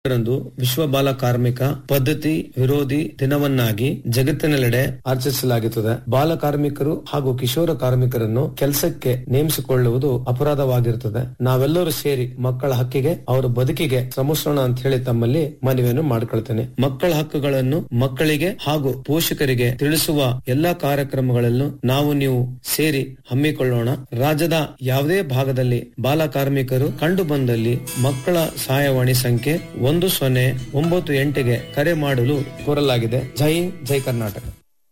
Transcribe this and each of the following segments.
ರಂದು ವಿಶ್ವ ಬಾಲ ಕಾರ್ಮಿಕ ಪದ್ಧತಿ ವಿರೋಧಿ ದಿನವನ್ನಾಗಿ ಜಗತ್ತಿನೆಲ್ಲೆಡೆ ಆಚರಿಸಲಾಗುತ್ತದೆ ಬಾಲ ಕಾರ್ಮಿಕರು ಹಾಗೂ ಕಿಶೋರ ಕಾರ್ಮಿಕರನ್ನು ಕೆಲಸಕ್ಕೆ ನೇಮಿಸಿಕೊಳ್ಳುವುದು ಅಪರಾಧವಾಗಿರುತ್ತದೆ ನಾವೆಲ್ಲರೂ ಸೇರಿ ಮಕ್ಕಳ ಹಕ್ಕಿಗೆ ಅವರ ಬದುಕಿಗೆ ಶ್ರಮಿಸೋಣ ಅಂತ ಹೇಳಿ ತಮ್ಮಲ್ಲಿ ಮನವಿಯನ್ನು ಮಾಡಿಕೊಳ್ತೇನೆ ಮಕ್ಕಳ ಹಕ್ಕುಗಳನ್ನು ಮಕ್ಕಳಿಗೆ ಹಾಗೂ ಪೋಷಕರಿಗೆ ತಿಳಿಸುವ ಎಲ್ಲಾ ಕಾರ್ಯಕ್ರಮಗಳಲ್ಲೂ ನಾವು ನೀವು ಸೇರಿ ಹಮ್ಮಿಕೊಳ್ಳೋಣ ರಾಜ್ಯದ ಯಾವುದೇ ಭಾಗದಲ್ಲಿ ಬಾಲ ಕಾರ್ಮಿಕರು ಕಂಡು ಬಂದಲ್ಲಿ ಮಕ್ಕಳ ಸಹಾಯವಾಣಿ ಸಂಖ್ಯೆ ಒಂದು ಸೊನ್ನೆ ಒಂಬತ್ತು ಎಂಟಿಗೆ ಕರೆ ಮಾಡಲು ಕೋರಲಾಗಿದೆ ಜೈ ಹಿಂದ್, ಜೈ ಕರ್ನಾಟಕ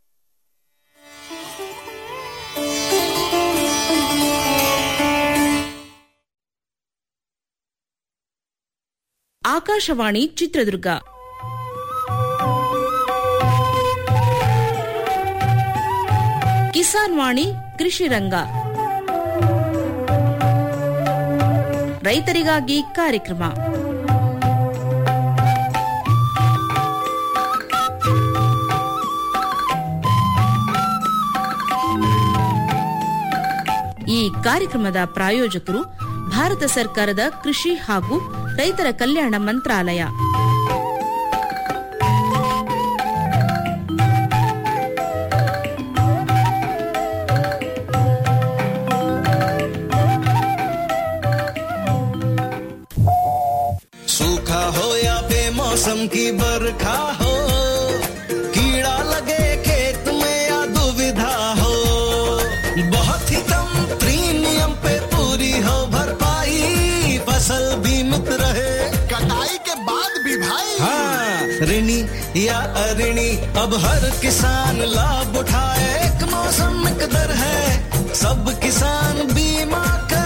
ಆಕಾಶವಾಣಿ ಚಿತ್ರದುರ್ಗ ಕಿಸಾನ್ ವಾಣಿ ಕೃಷಿ ರಂಗ ರೈತರಿಗಾಗಿ ಕಾರ್ಯಕ್ರಮ ಈ ಕಾರ್ಯಕ್ರಮದ ಪ್ರಾಯೋಜಕರು ಭಾರತ ಸರ್ಕಾರದ ಕೃಷಿ ಹಾಗೂ ರೈತರ ಕಲ್ಯಾಣ ಮಂತ್ರಾಲಯ सूखा हो या बेमौसम की बरखा हो कीड़ा लगे खेत में या दुविधा हो बहुत ही कम प्रीमियम पे पूरी हो भरपाई फसल बीमित रहे कटाई के बाद भी भाई हाँ ऋणी या अऋणी अब हर किसान लाभ उठाए एक मौसम एक दर है सब किसान बीमा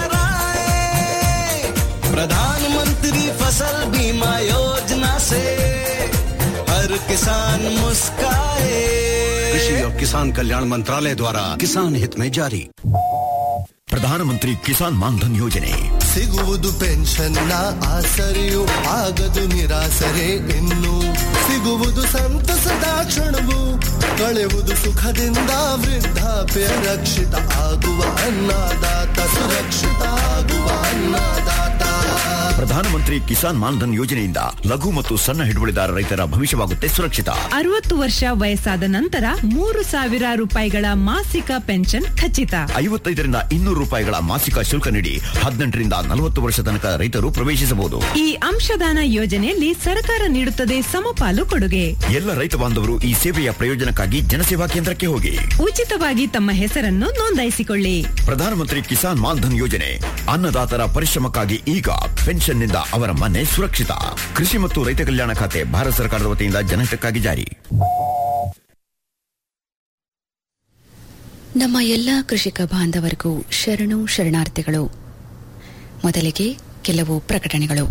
कराए प्रधानमंत्री फसल बीमा योजना से हर किसान मुस्काए कृषि और किसान कल्याण मंत्रालय द्वारा किसान हित में जारी ಪ್ರಧಾನಮಂತ್ರಿ ಕಿಸಾನ್ ಮಾನ್ಧನ್ ಯೋಜನೆ ಸಿಗುವುದು ಪೆನ್ಷನ್ನ ಆಸರೆಯು ಆಗದು ನಿರಾಸರೆ ಇನ್ನು ಸಿಗುವುದು ಸಂತಸದ ಕ್ಷಣವು ಕಳೆಯುವುದು ಸುಖದಿಂದ ವೃದ್ಧಾಪ್ಯ ರಕ್ಷಿತ ಆಗುವ ಅನ್ನದಾತ ಸುರಕ್ಷಿತ ಆಗುವ ಅನ್ನದಾತ ಪ್ರಧಾನಮಂತ್ರಿ ಕಿಸಾನ್ ಮಾನ್ಧನ್ ಯೋಜನೆಯಿಂದ ಲಘು ಮತ್ತು ಸಣ್ಣ ಹಿಡುವಳಿದಾರ ರೈತರ ಭವಿಷ್ಯವಾಗುತ್ತೆ ಸುರಕ್ಷಿತ ಅರವತ್ತು ವರ್ಷ ವಯಸ್ಸಾದ ನಂತರ ಮೂರು ಸಾವಿರ ರೂಪಾಯಿಗಳ ಮಾಸಿಕ ಪೆನ್ಷನ್ ಖಚಿತ ಐವತ್ತೈದರಿಂದ ಇನ್ನೂರು ರೂಪಾಯಿಗಳ ಮಾಸಿಕ ಶುಲ್ಕ ನೀಡಿ ಹದಿನೆಂಟರಿಂದ ನಲವತ್ತು ವರ್ಷ ತನಕ ರೈತರು ಪ್ರವೇಶಿಸಬಹುದು ಈ ಅಂಶದಾನ ಯೋಜನೆಯಲ್ಲಿ ಸರ್ಕಾರ ನೀಡುತ್ತದೆ ಸಮಪಾಲು ಕೊಡುಗೆ ಎಲ್ಲ ರೈತ ಬಾಂಧವರು ಈ ಸೇವೆಯ ಪ್ರಯೋಜನಕ್ಕಾಗಿ ಜನಸೇವಾ ಕೇಂದ್ರಕ್ಕೆ ಹೋಗಿ ಉಚಿತವಾಗಿ ತಮ್ಮ ಹೆಸರನ್ನು ನೋಂದಾಯಿಸಿಕೊಳ್ಳಿ ಪ್ರಧಾನಮಂತ್ರಿ ಕಿಸಾನ್ ಮಾನ್ಧನ್ ಯೋಜನೆ ಅನ್ನದಾತರ ಪರಿಶ್ರಮಕ್ಕಾಗಿ ಈಗ ಪೆನ್ಷನ್ನಿಂದ ಅವರ ಮನೆ ಸುರಕ್ಷಿತ ಕೃಷಿ ಮತ್ತು ರೈತ ಕಲ್ಯಾಣ ಖಾತೆ ಭಾರತ ಸರ್ಕಾರದ ವತಿಯಿಂದ ಜನಹಿತಕ್ಕಾಗಿ ಜಾರಿ ನಮ್ಮ ಎಲ್ಲ ಕೃಷಿಕ ಬಾಂಧವರಿಗೂ ಶರಣು ಶರಣಾರ್ಥಿಗಳು ಮೊದಲಿಗೆ ಕೆಲವು ಪ್ರಕಟಣೆಗಳು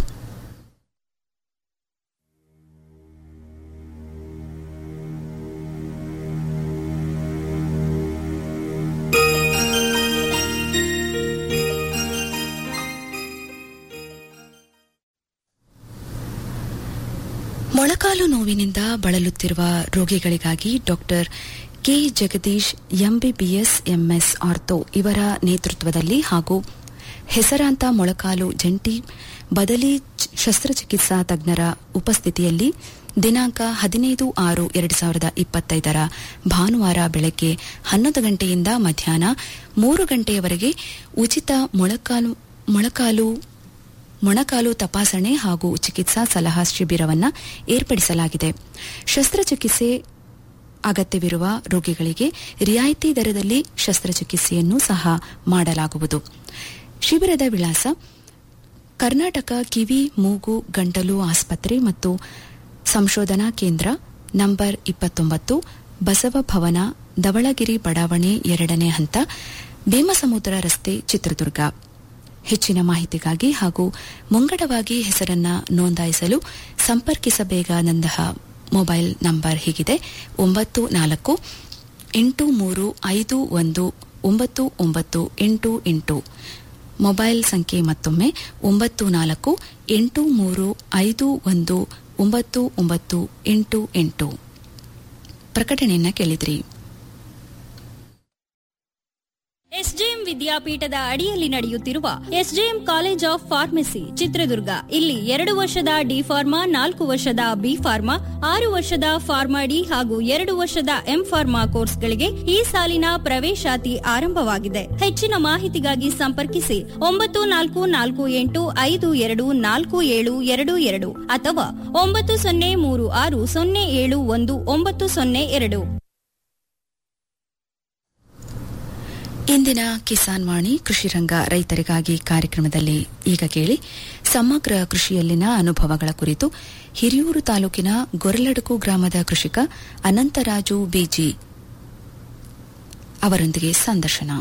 ಮೊಳಕಾಲು ನೋವಿನಿಂದ ಬಳಲುತ್ತಿರುವ ರೋಗಿಗಳಿಗಾಗಿ doctor K Jagadish MBBS MS ortho ಇವರ ನೇತೃತ್ವದಲ್ಲಿ ಹಾಗೂ ಹೆಸರಾಂತ ಮೊಳಕಾಲು ಜಂಟಿ ಬದಲಿ ಚ- ಶಸ್ತ್ರಚಿಕಿತ್ಸಾ ತಜ್ಞರ ಉಪಸ್ಥಿತಿಯಲ್ಲಿ ದಿನಾಂಕ ಹದಿನೈದು ಆರು ಎರಡು ಸಾವಿರದ ಇಪ್ಪತ್ತೈದರ ಭಾನುವಾರ ಬೆಳಗ್ಗೆ ಹನ್ನೊಂದು ಗಂಟೆಯಿಂದ ಮಧ್ಯಾಹ್ನ ಮೂರು ಗಂಟೆಯವರೆಗೆ ಉಚಿತ ಮೊಳಕಾಲು ಮೊಳಕಾಲು ಮೊಣಕಾಲು ತಪಾಸಣೆ ಹಾಗೂ ಚಿಕಿತ್ಸಾ ಸಲಹಾ ಶಿಬಿರವನ್ನು ಏರ್ಪಡಿಸಲಾಗಿದೆ ಶಸ್ತ್ರಚಿಕಿತ್ಸೆ ಅಗತ್ಯವಿರುವ ರೋಗಿಗಳಿಗೆ ರಿಯಾಯಿತಿ ದರದಲ್ಲಿ ಶಸ್ತ್ರಚಿಕಿತ್ಸೆಯನ್ನು ಸಹ ಮಾಡಲಾಗುವುದು ಶಿಬಿರದ ವಿಳಾಸ ಕರ್ನಾಟಕ ಕಿವಿ ಮೂಗು ಗಂಟಲು ಆಸ್ಪತ್ರೆ ಮತ್ತು ಸಂಶೋಧನಾ ಕೇಂದ್ರ ನಂಬರ್ ಇಪ್ಪತ್ತೊಂಬತ್ತು ಬಸವ ಭವನ ಧವಳಗಿರಿ ಬಡಾವಣೆ ಎರಡನೇ ಹಂತ ಭೀಮಸಮುದ್ರ ರಸ್ತೆ ಚಿತ್ರದುರ್ಗ ಹೆಚ್ಚಿನ ಮಾಹಿತಿಗಾಗಿ ಹಾಗೂ ಮುಂಗಡವಾಗಿ ಹೆಸರನ್ನ ನೋಂದಾಯಿಸಲು ಸಂಪರ್ಕಿಸಬೇಕಾದಂತಹ ಮೊಬೈಲ್ ನಂಬರ್ ಹೀಗಿದೆ ಒಂಬತ್ತು ನಾಲ್ಕು ಎಂಟು ಮೂರು ಐದು ಒಂದು ಒಂಬತ್ತು ಒಂಬತ್ತು ಎಂಟು ಎಂಟು ಮೊಬೈಲ್ ಸಂಖ್ಯೆ ಮತ್ತೊಮ್ಮೆ ಒಂಬತ್ತು ನಾಲ್ಕು ಎಂಟು ಮೂರು ಐದು ಒಂದು ಒಂಬತ್ತು ಒಂಬತ್ತು ಎಂಟು ಎಂಟು ಪ್ರಕಟಣೆಯನ್ನ ಕೇಳಿದ್ರಿ ಎಸ್ಜೆಎಂ ವಿದ್ಯಾಪೀಠದ ಅಡಿಯಲ್ಲಿ ನಡೆಯುತ್ತಿರುವ SJM college of pharmacy Chitradurga ಇಲ್ಲಿ ಎರಡು ವರ್ಷದ ಡಿ ಫಾರ್ಮಾ ನಾಲ್ಕು ವರ್ಷದ ಬಿ ಫಾರ್ಮಾ ಆರು ವರ್ಷದ ಫಾರ್ಮಾ ಡಿ ಹಾಗೂ ಎರಡು ವರ್ಷದ ಎಂ ಫಾರ್ಮಾ ಕೋರ್ಸ್ಗಳಿಗೆ ಈ ಸಾಲಿನ ಪ್ರವೇಶಾತಿ ಆರಂಭವಾಗಿದೆ ಹೆಚ್ಚಿನ ಮಾಹಿತಿಗಾಗಿ ಸಂಪರ್ಕಿಸಿ ಒಂಬತ್ತು ನಾಲ್ಕು ನಾಲ್ಕು ಎಂಟು ಐದು ಎರಡು ನಾಲ್ಕು ಏಳು ಎರಡು ಎರಡು ಅಥವಾ ಒಂಬತ್ತು ಸೊನ್ನೆ ಮೂರು ಆರು ಸೊನ್ನೆ ಏಳು ಒಂದು ಒಂಬತ್ತು ಸೊನ್ನೆ ಎರಡು ಇಂದಿನ ಕಿಸಾನ್ ವಾಣಿ ಕೃಷಿ ರಂಗ ರೈತರಿಗಾಗಿ ಕಾರ್ಯಕ್ರಮದಲ್ಲಿ ಈಗ ಕೇಳಿ ಸಮಗ್ರ ಕೃಷಿಯಲ್ಲಿನ ಅನುಭವಗಳ ಕುರಿತು ಹಿರಿಯೂರು ತಾಲೂಕಿನ ಗೊರಲಡಕು ಗ್ರಾಮದ ಕೃಷಿಕ ಅನಂತರಾಜು ಬಿಜಿ ಅವರೊಂದಿಗೆ ಸಂದರ್ಶನ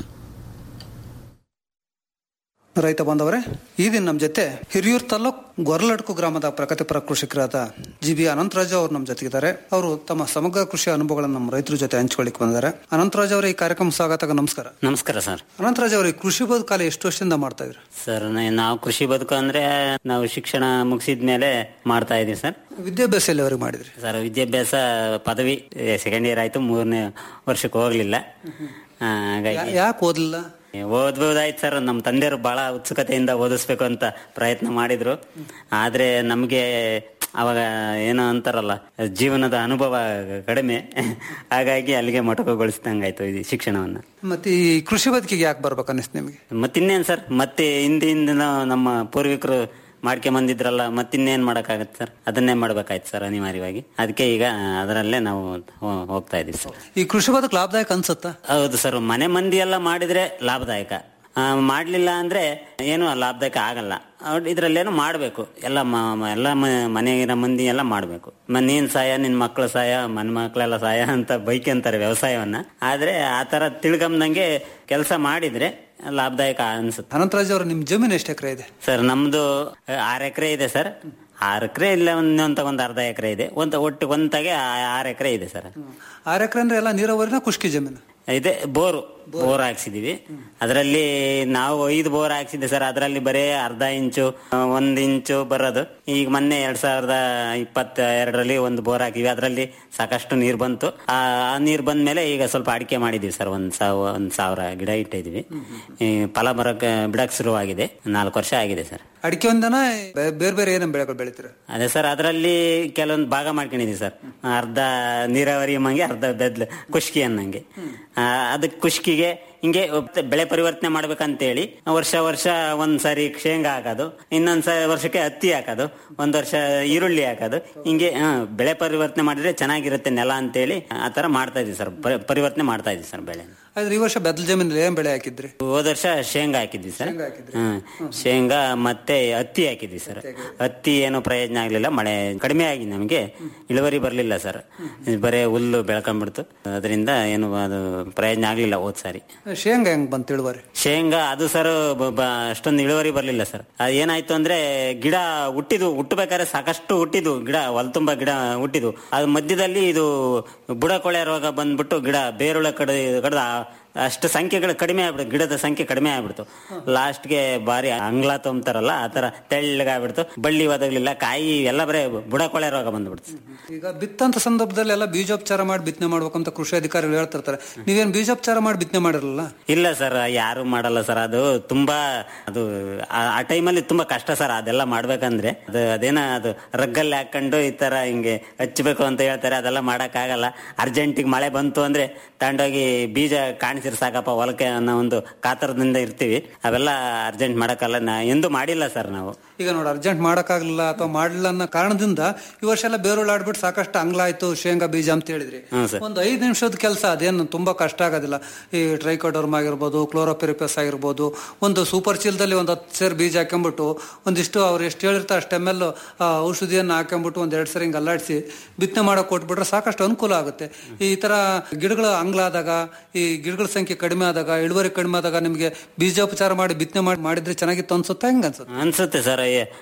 ರೈತ ಬಾಂಧವರೇ ಈ ದಿನ ನಮ್ಮ ಜೊತೆ ಹಿರಿಯೂರು ತಾಲೂಕ್ ಗೊರಲಡ್ಕು ಗ್ರಾಮದ ಪ್ರಗತಿಪರ ಕೃಷಿಕರಾದ ಜಿ ಬಿ ಅನಂತರಾಜು ಅವರು ನಮ್ಮ ಜೊತೆಗಿದ್ದಾರೆ ಅವರು ತಮ್ಮ ಸಮಗ್ರ ಕೃಷಿ ಅನುಭವಗಳನ್ನು ನಮ್ಮ ರೈತರ ಜೊತೆ ಹಂಚ್ಕೊಳ್ಳಿಕ್ ಬಂದಿದ್ದಾರೆ ಅನಂತರಾಜ್ ಅವರ ಈ ಕಾರ್ಯಕ್ರಮ ಸ್ವಾಗತ ನಮಸ್ಕಾರ ನಮಸ್ಕಾರ ಸರ್ ಅನಂತರಾಜ್ ಅವರು ಈ ಕೃಷಿ ಬದುಕಾಲ ಎಷ್ಟು ವರ್ಷದಿಂದ ಮಾಡ್ತಾ ಇದ್ರು ಸರ್ ನ- ನಾವು ಕೃಷಿ ಬದುಕು ಅಂದ್ರೆ ನಾವು ಶಿಕ್ಷಣ ಮುಗಿಸಿದ ಮೇಲೆ ಮಾಡ್ತಾ ಇದೀವಿ ಸರ್ ವಿದ್ಯಾಭ್ಯಾಸ ಎಲ್ಲಿವರೆಗೆ ಮಾಡಿದ್ರಿ ಸರ್ ವಿದ್ಯಾಭ್ಯಾಸ ಪದವಿ ಸೆಕೆಂಡ್ ಇಯರ್ ಆಯ್ತು ಮೂರನೇ ವರ್ಷಕ್ಕೆ ಹೋಗ್ಲಿಲ್ಲ ಆ, ಹಾಗಾಗಿ ಯಾಕೆ ಓದ್ಲಿಲ್ಲ ಓದ್ಬೋದಾಯ್ತು ಸರ್ ನಮ್ಮ ತಂದೆಯವರು ಬಹಳ ಉತ್ಸುಕತೆಯಿಂದ ಓದಿಸ್ಬೇಕು ಅಂತ ಪ್ರಯತ್ನ ಮಾಡಿದ್ರು ಆದ್ರೆ ನಮ್ಗೆ ಅವಾಗ ಏನೋ ಅಂತಾರಲ್ಲ ಜೀವನದ ಅನುಭವ ಕಡಿಮೆ ಹಾಗಾಗಿ ಅಲ್ಲಿಗೆ ಮೊಟಕುಗೊಳಿಸಿದಂಗಾಯ್ತು ಇದು ಶಿಕ್ಷಣವನ್ನ ಮತ್ತೆ ಈ ಕೃಷಿ ಬದುಕಿಗೆ ಯಾಕೆ ಬರ್ಬೇಕು ಅನ್ನಿಸ್ತು ನಿಮಗೆ ಮತ್ತಿನ್ನೇನ್ ಸರ್ ಮತ್ತೆ ಹಿಂದಿಂದ ನಮ್ಮ ಪೂರ್ವಿಕರು ಮಾಡ್ಕೊಂಡ್ ಬಂದಿದ್ರಲ್ಲ ಮತ್ತಿನ್ನೇನ್ ಮಾಡಕ್ಕಾಗತ್ತೆ ಸರ್ ಅದನ್ನೇ ಮಾಡ್ಬೇಕಾಯ್ತು ಸರ್ ಅನಿವಾರ್ಯವಾಗಿ ಅದಕ್ಕೆ ಈಗ ಅದರಲ್ಲೇ ನಾವು ಹೋ- ಹೋಗ್ತಾ ಇದೀವಿ ಸರ್ ಈ ಕೃಷಿ ಬದುಕು ಲಾಭದಾಯಕ ಅನ್ಸುತ್ತಾ ಹೌದು ಸರ್ ಮನೆ ಮಂದಿ ಎಲ್ಲ ಮಾಡಿದ್ರೆ ಲಾಭದಾಯಕ ಆ, ಮಾಡ್ಲಿಲ್ಲ ಅಂದ್ರೆ ಏನು ಲಾಭದಾಯಕ ಆಗಲ್ಲ ಅವ್ರ್ ಇದ್ರಲ್ಲೇನು ಮಾಡ್ಬೇಕು ಎಲ್ಲ ಮ- ಮ- ಎಲ್ಲ ಮ- ಮನೆಗಿನ ಮಂದಿ ಎಲ್ಲ ಮಾಡ್ಬೇಕು ಮ- ನೀನ್ ಸಹಾಯ ನಿನ್ ಮಕ್ಳ ಸಹಾಯ ಮನ್ ಮಕ್ಳೆಲ್ಲ ಸಹಾಯ ಅಂತ ಬೈಕಂತಾರೆ ವ್ಯವಸಾಯವನ್ನ ಆದ್ರೆ ಆ ತರ ತಿಳ್ಗಂದಂಗೆ ಕೆಲಸ ಮಾಡಿದ್ರೆ ಲಾಭದಾಯಕ ಅನ್ಸುತ್ತೆ ಅನಂತರಾಜ್ ಅವರು ನಿಮ್ ಜಮೀನು ಎಷ್ಟು ಎಕರೆ ಇದೆ ಸರ್ ನಮ್ದು ಆರು ಎಕರೆ ಇದೆ ಸರ್ ಆರು ಎಕರೆ ಇಲ್ಲ ಒಂದ್ ಒಂದು ಅರ್ಧ ಎಕರೆ ಇದೆ ಒಂದು ಒಟ್ಟು ಒಂತಾಗೆ ಆರು ಎಕರೆ ಇದೆ ಸರ್ ಆರು ಎಕರೆ ಅಂದ್ರೆ ಎಲ್ಲ ನೀರಾವರಿನ ಖುಷ್ಕಿ ಜಮೀನು ಇದೆ ಬೋರು ಬೋರ್ ಹಾಕ್ಸಿದೀವಿ ಅದರಲ್ಲಿ ನಾವು ಐದು ಬೋರ್ ಹಾಕ್ಸಿದ್ದೆ ಸರ್ ಅದರಲ್ಲಿ ಬರೇ ಅರ್ಧ ಇಂಚು ಆ, ಒಂದ್ ಇಂಚು ಬರೋದು ಈಗ ಮೊನ್ನೆ ಎರಡ್ ಸಾವಿರದ ಇಪ್ಪತ್ತ ಎರಡರಲ್ಲಿ ಒಂದು ಬೋರ್ ಹಾಕಿದ್ವಿ ಅದರಲ್ಲಿ ಸಾಕಷ್ಟು ನೀರ್ ಬಂತು ಆ ಆ ನೀರ್ ಬಂದ ಮೇಲೆ ಈಗ ಸ್ವಲ್ಪ ಅಡಿಕೆ ಮಾಡಿದೀವಿ ಸರ್ ಒಂದ್ ಸಾವ ಒಂದ್ ಸಾವಿರ ಗಿಡ ಇಟ್ಟಿದ್ವಿ ಈ ಫಲ ಬರಕ್ಕೆ ಬಿಡಕ್ ಶುರುವಾಗಿದೆ ನಾಲ್ಕು ವರ್ಷ ಆಗಿದೆ ಸರ್ ಅಡಿಕೆ ಒಂದನ ಬೇ- ಬೇರೆ ಬೇರೆ ಏನೇನು ಬೆಳೆಗಳು ಬೆಳಿತೀರ ಅದೇ ಸರ್ ಅದರಲ್ಲಿ ಕೆಲವೊಂದು ಭಾಗ ಮಾಡ್ಕೊಂಡಿದೀವಿ ಸರ್ ಅರ್ಧ ನೀರಾವರಿ ಮಂಗೆ ಅರ್ಧ ಬೆದ್ಲು ಕುಷ್ಕಿ ಅನ್ನಂಗೆ ಆ, ಅದಕ್ಕೆ ಕುಷ್ಕಿಗೆ ಹಿಂಗೆ ಒಪ್ತ- ಬೆಳೆ ಪರಿವರ್ತನೆ ಮಾಡ್ಬೇಕಂತೇಳಿ ವರ್ಷ ವರ್ಷ ಒಂದ್ ಸಾರಿ ಶೇಂಗಾ ಹಾಕೋದು ಇನ್ನೊಂದ್ ಸ ವರ್ಷಕ್ಕೆ ಹತ್ತಿ ಹಾಕೋದು ಒಂದ್ ವರ್ಷ ಈರುಳ್ಳಿ ಹಾಕೋದು ಹಿಂಗೆ ಆ, ಬೆಳೆ ಪರಿವರ್ತನೆ ಮಾಡಿದ್ರೆ ಚೆನ್ನಾಗಿರುತ್ತೆ ನೆಲ ಅಂತೇಳಿ ಆ ತರ ಮಾಡ್ತಾ ಇದೀವಿ ಸರ್ ಪರಿ- ಪರಿವರ್ತನೆ ಮಾಡ್ತಾ ಇದೀವಿ ಸರ್ ಬೆಳೆ ಆದ್ರೆ ಈ ವರ್ಷ ಬೆದ್ಲ ಜಮೀನಲ್ಲಿ ಏನ್ ಬೆಳೆ ಹಾಕಿದ್ರಿ ಹೋದ ವರ್ಷ ಶೇಂಗಾ ಹಾಕಿದ್ವಿ ಸರ್ ಹ್ಮ್ ಶೇಂಗಾ ಮತ್ತೆ ಹತ್ತಿ ಹಾಕಿದ್ವಿ ಸರ್ ಹತ್ತಿ ಏನು ಪ್ರಯೋಜನ ಆಗ್ಲಿಲ್ಲ ಮಳೆ ಕಡಿಮೆ ಆಗಿ ನಮಗೆ ಇಳುವರಿ ಬರ್ಲಿಲ್ಲ ಸರ್ ಬರೇ ಹುಲ್ಲು ಬೆಳ್ಕೊಂಡ್ಬಿಡ್ತು ಅದರಿಂದ ಏನು ಅದು ಪ್ರಯೋಜನ ಆಗ್ಲಿಲ್ಲ ಹೋದ್ ಸಾರಿ ಶೇಂಗಾ ಹೆಂಗ್ ಬಂತ ಇಳುವರಿ ಶೇಂಗಾ ಅದು ಸರ್ ಅಷ್ಟೊಂದು ಇಳುವರಿ ಬರ್ಲಿಲ್ಲ ಸರ್ ಅದು ಏನಾಯ್ತು ಅಂದ್ರೆ ಗಿಡ ಹುಟ್ಟಿದು ಹುಟ್ಟಬೇಕಾದ್ರೆ ಸಾಕಷ್ಟು ಹುಟ್ಟಿದ್ವು ಗಿಡ ಹೊಲ ತುಂಬಾ ಗಿಡ ಹುಟ್ಟಿದ್ವು ಅದು ಮಧ್ಯದಲ್ಲಿ ಇದು ಬುಡಕೊಳೆ ರೋಗ ಬಂದ್ಬಿಟ್ಟು ಗಿಡ ಬೇರುಳ ಕಡ ಕಡ್ದ ಅಷ್ಟು ಸಂಖ್ಯೆಗಳು ಕಡಿಮೆ ಆಗ್ಬಿಡ್ತು ಗಿಡದ ಸಂಖ್ಯೆ ಕಡಿಮೆ ಆಗ್ಬಿಡ್ತು ಲಾಸ್ಟ್ಗೆ ಬಾರಿ ಅಂಗ್ಲ ತೊಂಬ್ತಾರಲ್ಲ ಆ ತರ ತೆಳ್ಳಗಾಗ್ಬಿಡ್ತು ಬಳ್ಳಿ ಒದಗ್ಲಿಲ್ಲ ಕಾಯಿ ಎಲ್ಲ ಬರೇ ಬುಡಕೊಳೆ ರೋಗ ಬಂದ್ಬಿಡ್ತು ಈಗ ಬಿತ್ತಂತ ಸಂದರ್ಭದಲ್ಲಿ ಎಲ್ಲ ಬೀಜೋಪಚಾರ ಮಾಡಿ ಬಿತ್ತನೆ ಮಾಡ್ಬೇಕಂತ ಕೃಷಿ ಅಧಿಕಾರಿಗಳು ಹೇಳ್ತಿರ್ತಾರೆ ನೀವೇನ್ ಬೀಜೋಪಚಾರ ಮಾಡಿ ಬಿತ್ತನೆ ಮಾಡಿರಲ್ಲ ಇಲ್ಲ ಸರ್ ಯಾರು ಮಾಡಲ್ಲ ಸರ್ ಅದು ತುಂಬಾ ಅದು ಆ- ಆ ಟೈಮಲ್ಲಿ ತುಂಬಾ ಕಷ್ಟ ಸರ್ ಅದೆಲ್ಲ ಮಾಡ್ಬೇಕಂದ್ರೆ ಅದು ಅದೇನ ಅದು ರಗ್ಗಲ್ಲಿ ಹಾಕೊಂಡು ಈ ತರ ಹಿಂಗೆ ಹಚ್ಚಬೇಕು ಅಂತ ಹೇಳ್ತಾರೆ ಅದೆಲ್ಲ ಮಾಡಕ್ ಆಗಲ್ಲ ಅರ್ಜೆಂಟಿಗೆ ಮಳೆ ಬಂತು ಅಂದ್ರೆ ತಗೊಂಡೋಗಿ ಬೀಜ ಕಾಣಿಸಿರ್ ಸಾಕಪ್ಪ ಹೊಲಕ್ಕೆ ಅನ್ನೋ ಒಂದು ಕಾತರದಿಂದ ಇರ್ತೀವಿ ಅವೆಲ್ಲ ಅರ್ಜೆಂಟ್ ಮಾಡಕ್ಕಲ್ಲ ನಾ ಎಂದು ಮಾಡಿಲ್ಲ ಸರ್ ನಾವು ಈಗ ನೋಡಿ ಅರ್ಜೆಂಟ್ ಮಾಡಕ್ಕಾಗಲಿಲ್ಲ ಅಥವಾ ಮಾಡಲಿಲ್ಲ ಅನ್ನೋ ಕಾರಣದಿಂದ ಈ ವರ್ಷ ಎಲ್ಲ ಬೇರುಳು ಆಡ್ಬಿಟ್ಟು ಸಾಕಷ್ಟು ಅಂಗ್ಲ ಆಯ್ತು ಶೇಂಗಾ ಬೀಜ ಅಂತ ಹೇಳಿದ್ರಿ ಹ್ಮ್ ಸರ್ ಒಂದು ಐದು ನಿಮಿಷದ ಕೆಲಸ ಅದೇನು ತುಂಬಾ ಕಷ್ಟ ಆಗೋದಿಲ್ಲ ಈ ಟ್ರೈಕೋಡರ್ಮ್ ಆಗಿರ್ಬೋದು ಕ್ಲೋರೋಪೆರಿಪಸ್ ಆಗಿರ್ಬೋದು ಒಂದು ಸೂಪರ್ ಚೀಲದಲ್ಲಿ ಒಂದು ಹತ್ತು ಸೇರ್ ಬೀಜ ಹಾಕೊಂಡ್ಬಿಟ್ಟು ಒಂದಿಷ್ಟು ಅವ್ರು ಎಷ್ಟು ಹೇಳಿರ್ತಾರೆ ಅಷ್ಟು ಎಮ್ ಎಲ್ ಔಷಧಿಯನ್ನು ಹಾಕೊಂಡ್ಬಿಟ್ಟು ಒಂದ್ ಎರಡು ಸರಿ ಹಿಂಗೆ ಅಲ್ಲಾಡಿಸಿ ಬಿತ್ತನೆ ಮಾಡಕ್ ಕೊಟ್ಬಿಟ್ರೆ ಸಾಕಷ್ಟು ಅನುಕೂಲ ಆಗುತ್ತೆ ಈ ತರ ಗಿಡಗಳ ಅಂಗ್ಲ ಆದಾಗ ಈ ಗಿಡಗಳ ಸಂಖ್ಯೆ ಕಡಿಮೆ ಆದಾಗ ಇಳುವರಿ ಕಡಿಮೆ ಆದಾಗ ನಿಮಗೆ ಬೀಜೋಪಚಾರ ಮಾಡಿ ಬಿತ್ತನೆ ಮಾಡಿ ಮಾಡಿದ್ರೆ ಚೆನ್ನಾಗಿತ್ತು ಅನ್ಸುತ್ತಾ ಹೆಂಗ ಅನ್ಸುತ್ತೆ ಅನ್ಸುತ್ತೆ ಸರ್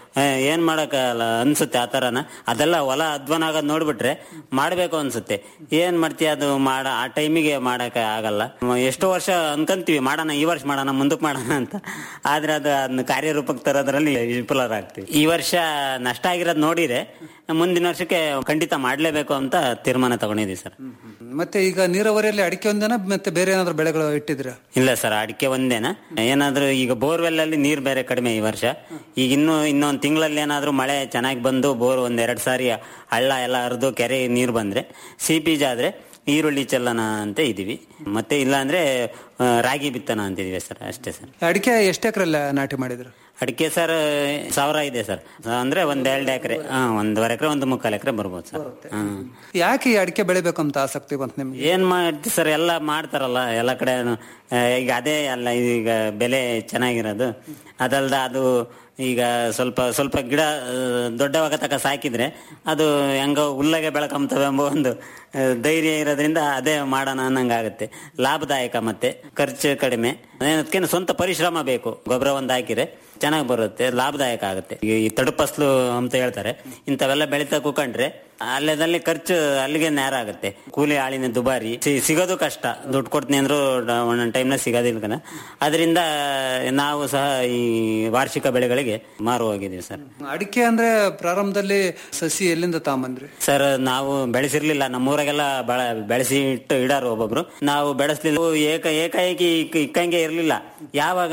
ಏನ್ ಮಾಡಕ್ಕಾಗಲ್ಲ ಅನ್ಸುತ್ತೆ ಆ ತರನ ಅದೆಲ್ಲ ಹೊಲ ಅಧ್ವಾನ ಆಗೋದ್ ನೋಡ್ಬಿಟ್ರೆ ಮಾಡ್ಬೇಕು ಅನ್ಸುತ್ತೆ ಏನ್ ಮಾಡ್ತೀಯ ಅದು ಮಾಡ ಆ ಟೈಮಿಗೆ ಮಾಡಕ್ ಆಗಲ್ಲ ಮ- ಎಷ್ಟೋ ವರ್ಷ ಅನ್ಕಂತೀವಿ ಮಾಡೋಣ ಈ ವರ್ಷ ಮಾಡೋಣ ಮುಂದಕ್ಕೆ ಮಾಡೋಣ ಅಂತ ಆದ್ರೆ ಅದು ಅದನ್ನ ಕಾರ್ಯರೂಪಕ್ಕೆ ತರೋದ್ರಲ್ಲಿ ವಿಫಲರಾಗ್ತೀವಿ ಈ ವರ್ಷ ನಷ್ಟ ಆಗಿರೋದ್ ನೋಡಿದ್ರೆ ಮುಂದಿನ ವರ್ಷಕ್ಕೆ ಖಂಡಿತ ಮಾಡ್ಲೇಬೇಕು ಅಂತ ತೀರ್ಮಾನ ತಗೊಂಡಿದೀವಿ ಸರ್ ಮತ್ತೆ ಈಗ ನೀರಾವರಿಯಲ್ಲಿ ಅಡಿಕೆ ಒಂದೇನ ಮತ್ತೆ ಬೇರೆ ಏನಾದ್ರು ಬೆಳೆಗಳು ಇಟ್ಟಿದ್ರ ಇಲ್ಲ ಸರ್ ಅಡಿಕೆ ಒಂದೇನಾ ಏನಾದ್ರೂ ಈಗ ಬೋರ್ವೆಲ್ ಅಲ್ಲಿ ನೀರ್ ಬೇರೆ ಕಡಿಮೆ ಈ ವರ್ಷ ಈಗ ಇನ್ನು ಇನ್ನೊಂದ್ ತಿಂಗಳಲ್ಲಿ ಏನಾದ್ರೂ ಮಳೆ ಚೆನ್ನಾಗಿ ಬಂದು ಬೋರ್ ಒಂದ್ ಎರಡ್ ಸಾರಿ ಹಳ್ಳ ಎಲ್ಲ ಹರಿದು ಕೆರೆ ನೀರ್ ಬಂದ್ರೆ ಸಿ ಬೀಜ ಆದ್ರೆ ಈರುಳ್ಳಿ ಚೆಲ್ಲನ ಅಂತ ಇದೀವಿ ಮತ್ತೆ ಇಲ್ಲ ಅಂದ್ರೆ ಆ, ರಾಗಿ ಬಿತ್ತನ ಅಂತಿದೀವಿ ಸರ್ ಅಷ್ಟೇ ಸರ್ ಅಡಿಕೆ ಎಷ್ಟು ಎಕರೆ ನಾಟಿ ಮಾಡಿದ್ರು ಅಡಿಕೆ ಸರ್ ಸಾವಿರ ಇದೆ ಸರ್ ಅಂದ್ರೆ ಒಂದ್ ಎರಡು ಎಕರೆ ಹಾ ಒಂದೂವರೆ ಎಕರೆ ಒಂದು ಮುಕ್ಕಾಲು ಎಕರೆ ಬರ್ಬೋದು ಸರ್ ಹ್ಮ್ ಯಾಕೆ ಈ ಅಡಿಕೆ ಬೆಳಿಬೇಕಂತ ಆಸಕ್ತಿ ಬಂತು ನಿಮ್ಗೆ ಏನ್ ಮಾಡ್ತಿ ಸರ್ ಎಲ್ಲ ಮಾಡ್ತಾರಲ್ಲ ಎಲ್ಲ ಕಡೆ ಈಗ ಅದೇ ಅಲ್ಲ ಈಗ ಬೆಲೆ ಚೆನ್ನಾಗಿರೋದು ಅದಲ್ದ ಅದು ಈಗ ಸ್ವಲ್ಪ ಸ್ವಲ್ಪ ಗಿಡ ಆ, ದೊಡ್ಡವಾಗ ತಕ ಸಾಕಿದ್ರೆ ಅದು ಹೆಂಗೋ ಹುಲ್ಲಗೆ ಬೆಳಕಂತವೆ ಎಂಬ ಒಂದು ಆ, ಧೈರ್ಯ ಇರೋದ್ರಿಂದ ಅದೇ ಮಾಡೋಣ ಅನ್ನಂಗ ಆಗುತ್ತೆ ಲಾಭದಾಯಕ ಮತ್ತೆ ಖರ್ಚು ಕಡಿಮೆ ಅದಕ್ಕೆ ಸ್ವಂತ ಪರಿಶ್ರಮ ಬೇಕು ಗೊಬ್ಬರ ಒಂದು ಹಾಕಿದ್ರೆ ಚೆನ್ನಾಗಿ ಬರುತ್ತೆ ಲಾಭದಾಯಕ ಆಗುತ್ತೆ ಈ ಈ ತಡುಪಸ್ಲು ಅಂತ ಹೇಳ್ತಾರೆ ಇಂಥವೆಲ್ಲ ಬೆಳಿತಾ ಕೂಕೊಂಡ್ರೆ ಅಲ್ಲದಲ್ಲಿ ಖರ್ಚು ಅಲ್ಲಿಗೆ ನೇರ ಆಗುತ್ತೆ ಕೂಲಿ ಆಳಿನ ದುಬಾರಿ ಸಿ- ಸಿಗೋದು ಕಷ್ಟ ದುಡ್ಡು ಕೊಡ್ತೀನಿ ಅಂದ್ರೂ ಒಂದೊಂದು ಟೈಮ್ನ ಸಿಗೋದಿಲ್ಲ ಕಣ ಅದರಿಂದ ನಾವು ಸಹ ಈ ವಾರ್ಷಿಕ ಬೆಳೆಗಳಿಗೆ ಮಾರು ಹೋಗಿದ್ದೀವಿ ಸರ್ ಅಡಿಕೆ ಅಂದ್ರೆ ಪ್ರಾರಂಭದಲ್ಲಿ ಸಸಿ ಎಲ್ಲಿಂದ ತಾಂಬಂದ್ರಿ ಸರ್ ನಾವು ಬೆಳೆಸಿರ್ಲಿಲ್ಲ ನಮ್ಮೂರಾಗೆಲ್ಲ ಬಳ ಬೆಳೆಸಿ ಇಟ್ಟು ಇಡಾರು ಒಬ್ಬೊಬ್ರು ನಾವು ಬೆಳೆಸ್ಲಿಲ್ಲ ಏಕ ಏಕಾಏಕಿ ಇಕ್- ಇಕ್ಕಂಗೆ ಇರ್ಲಿಲ್ಲ ಯಾವಾಗ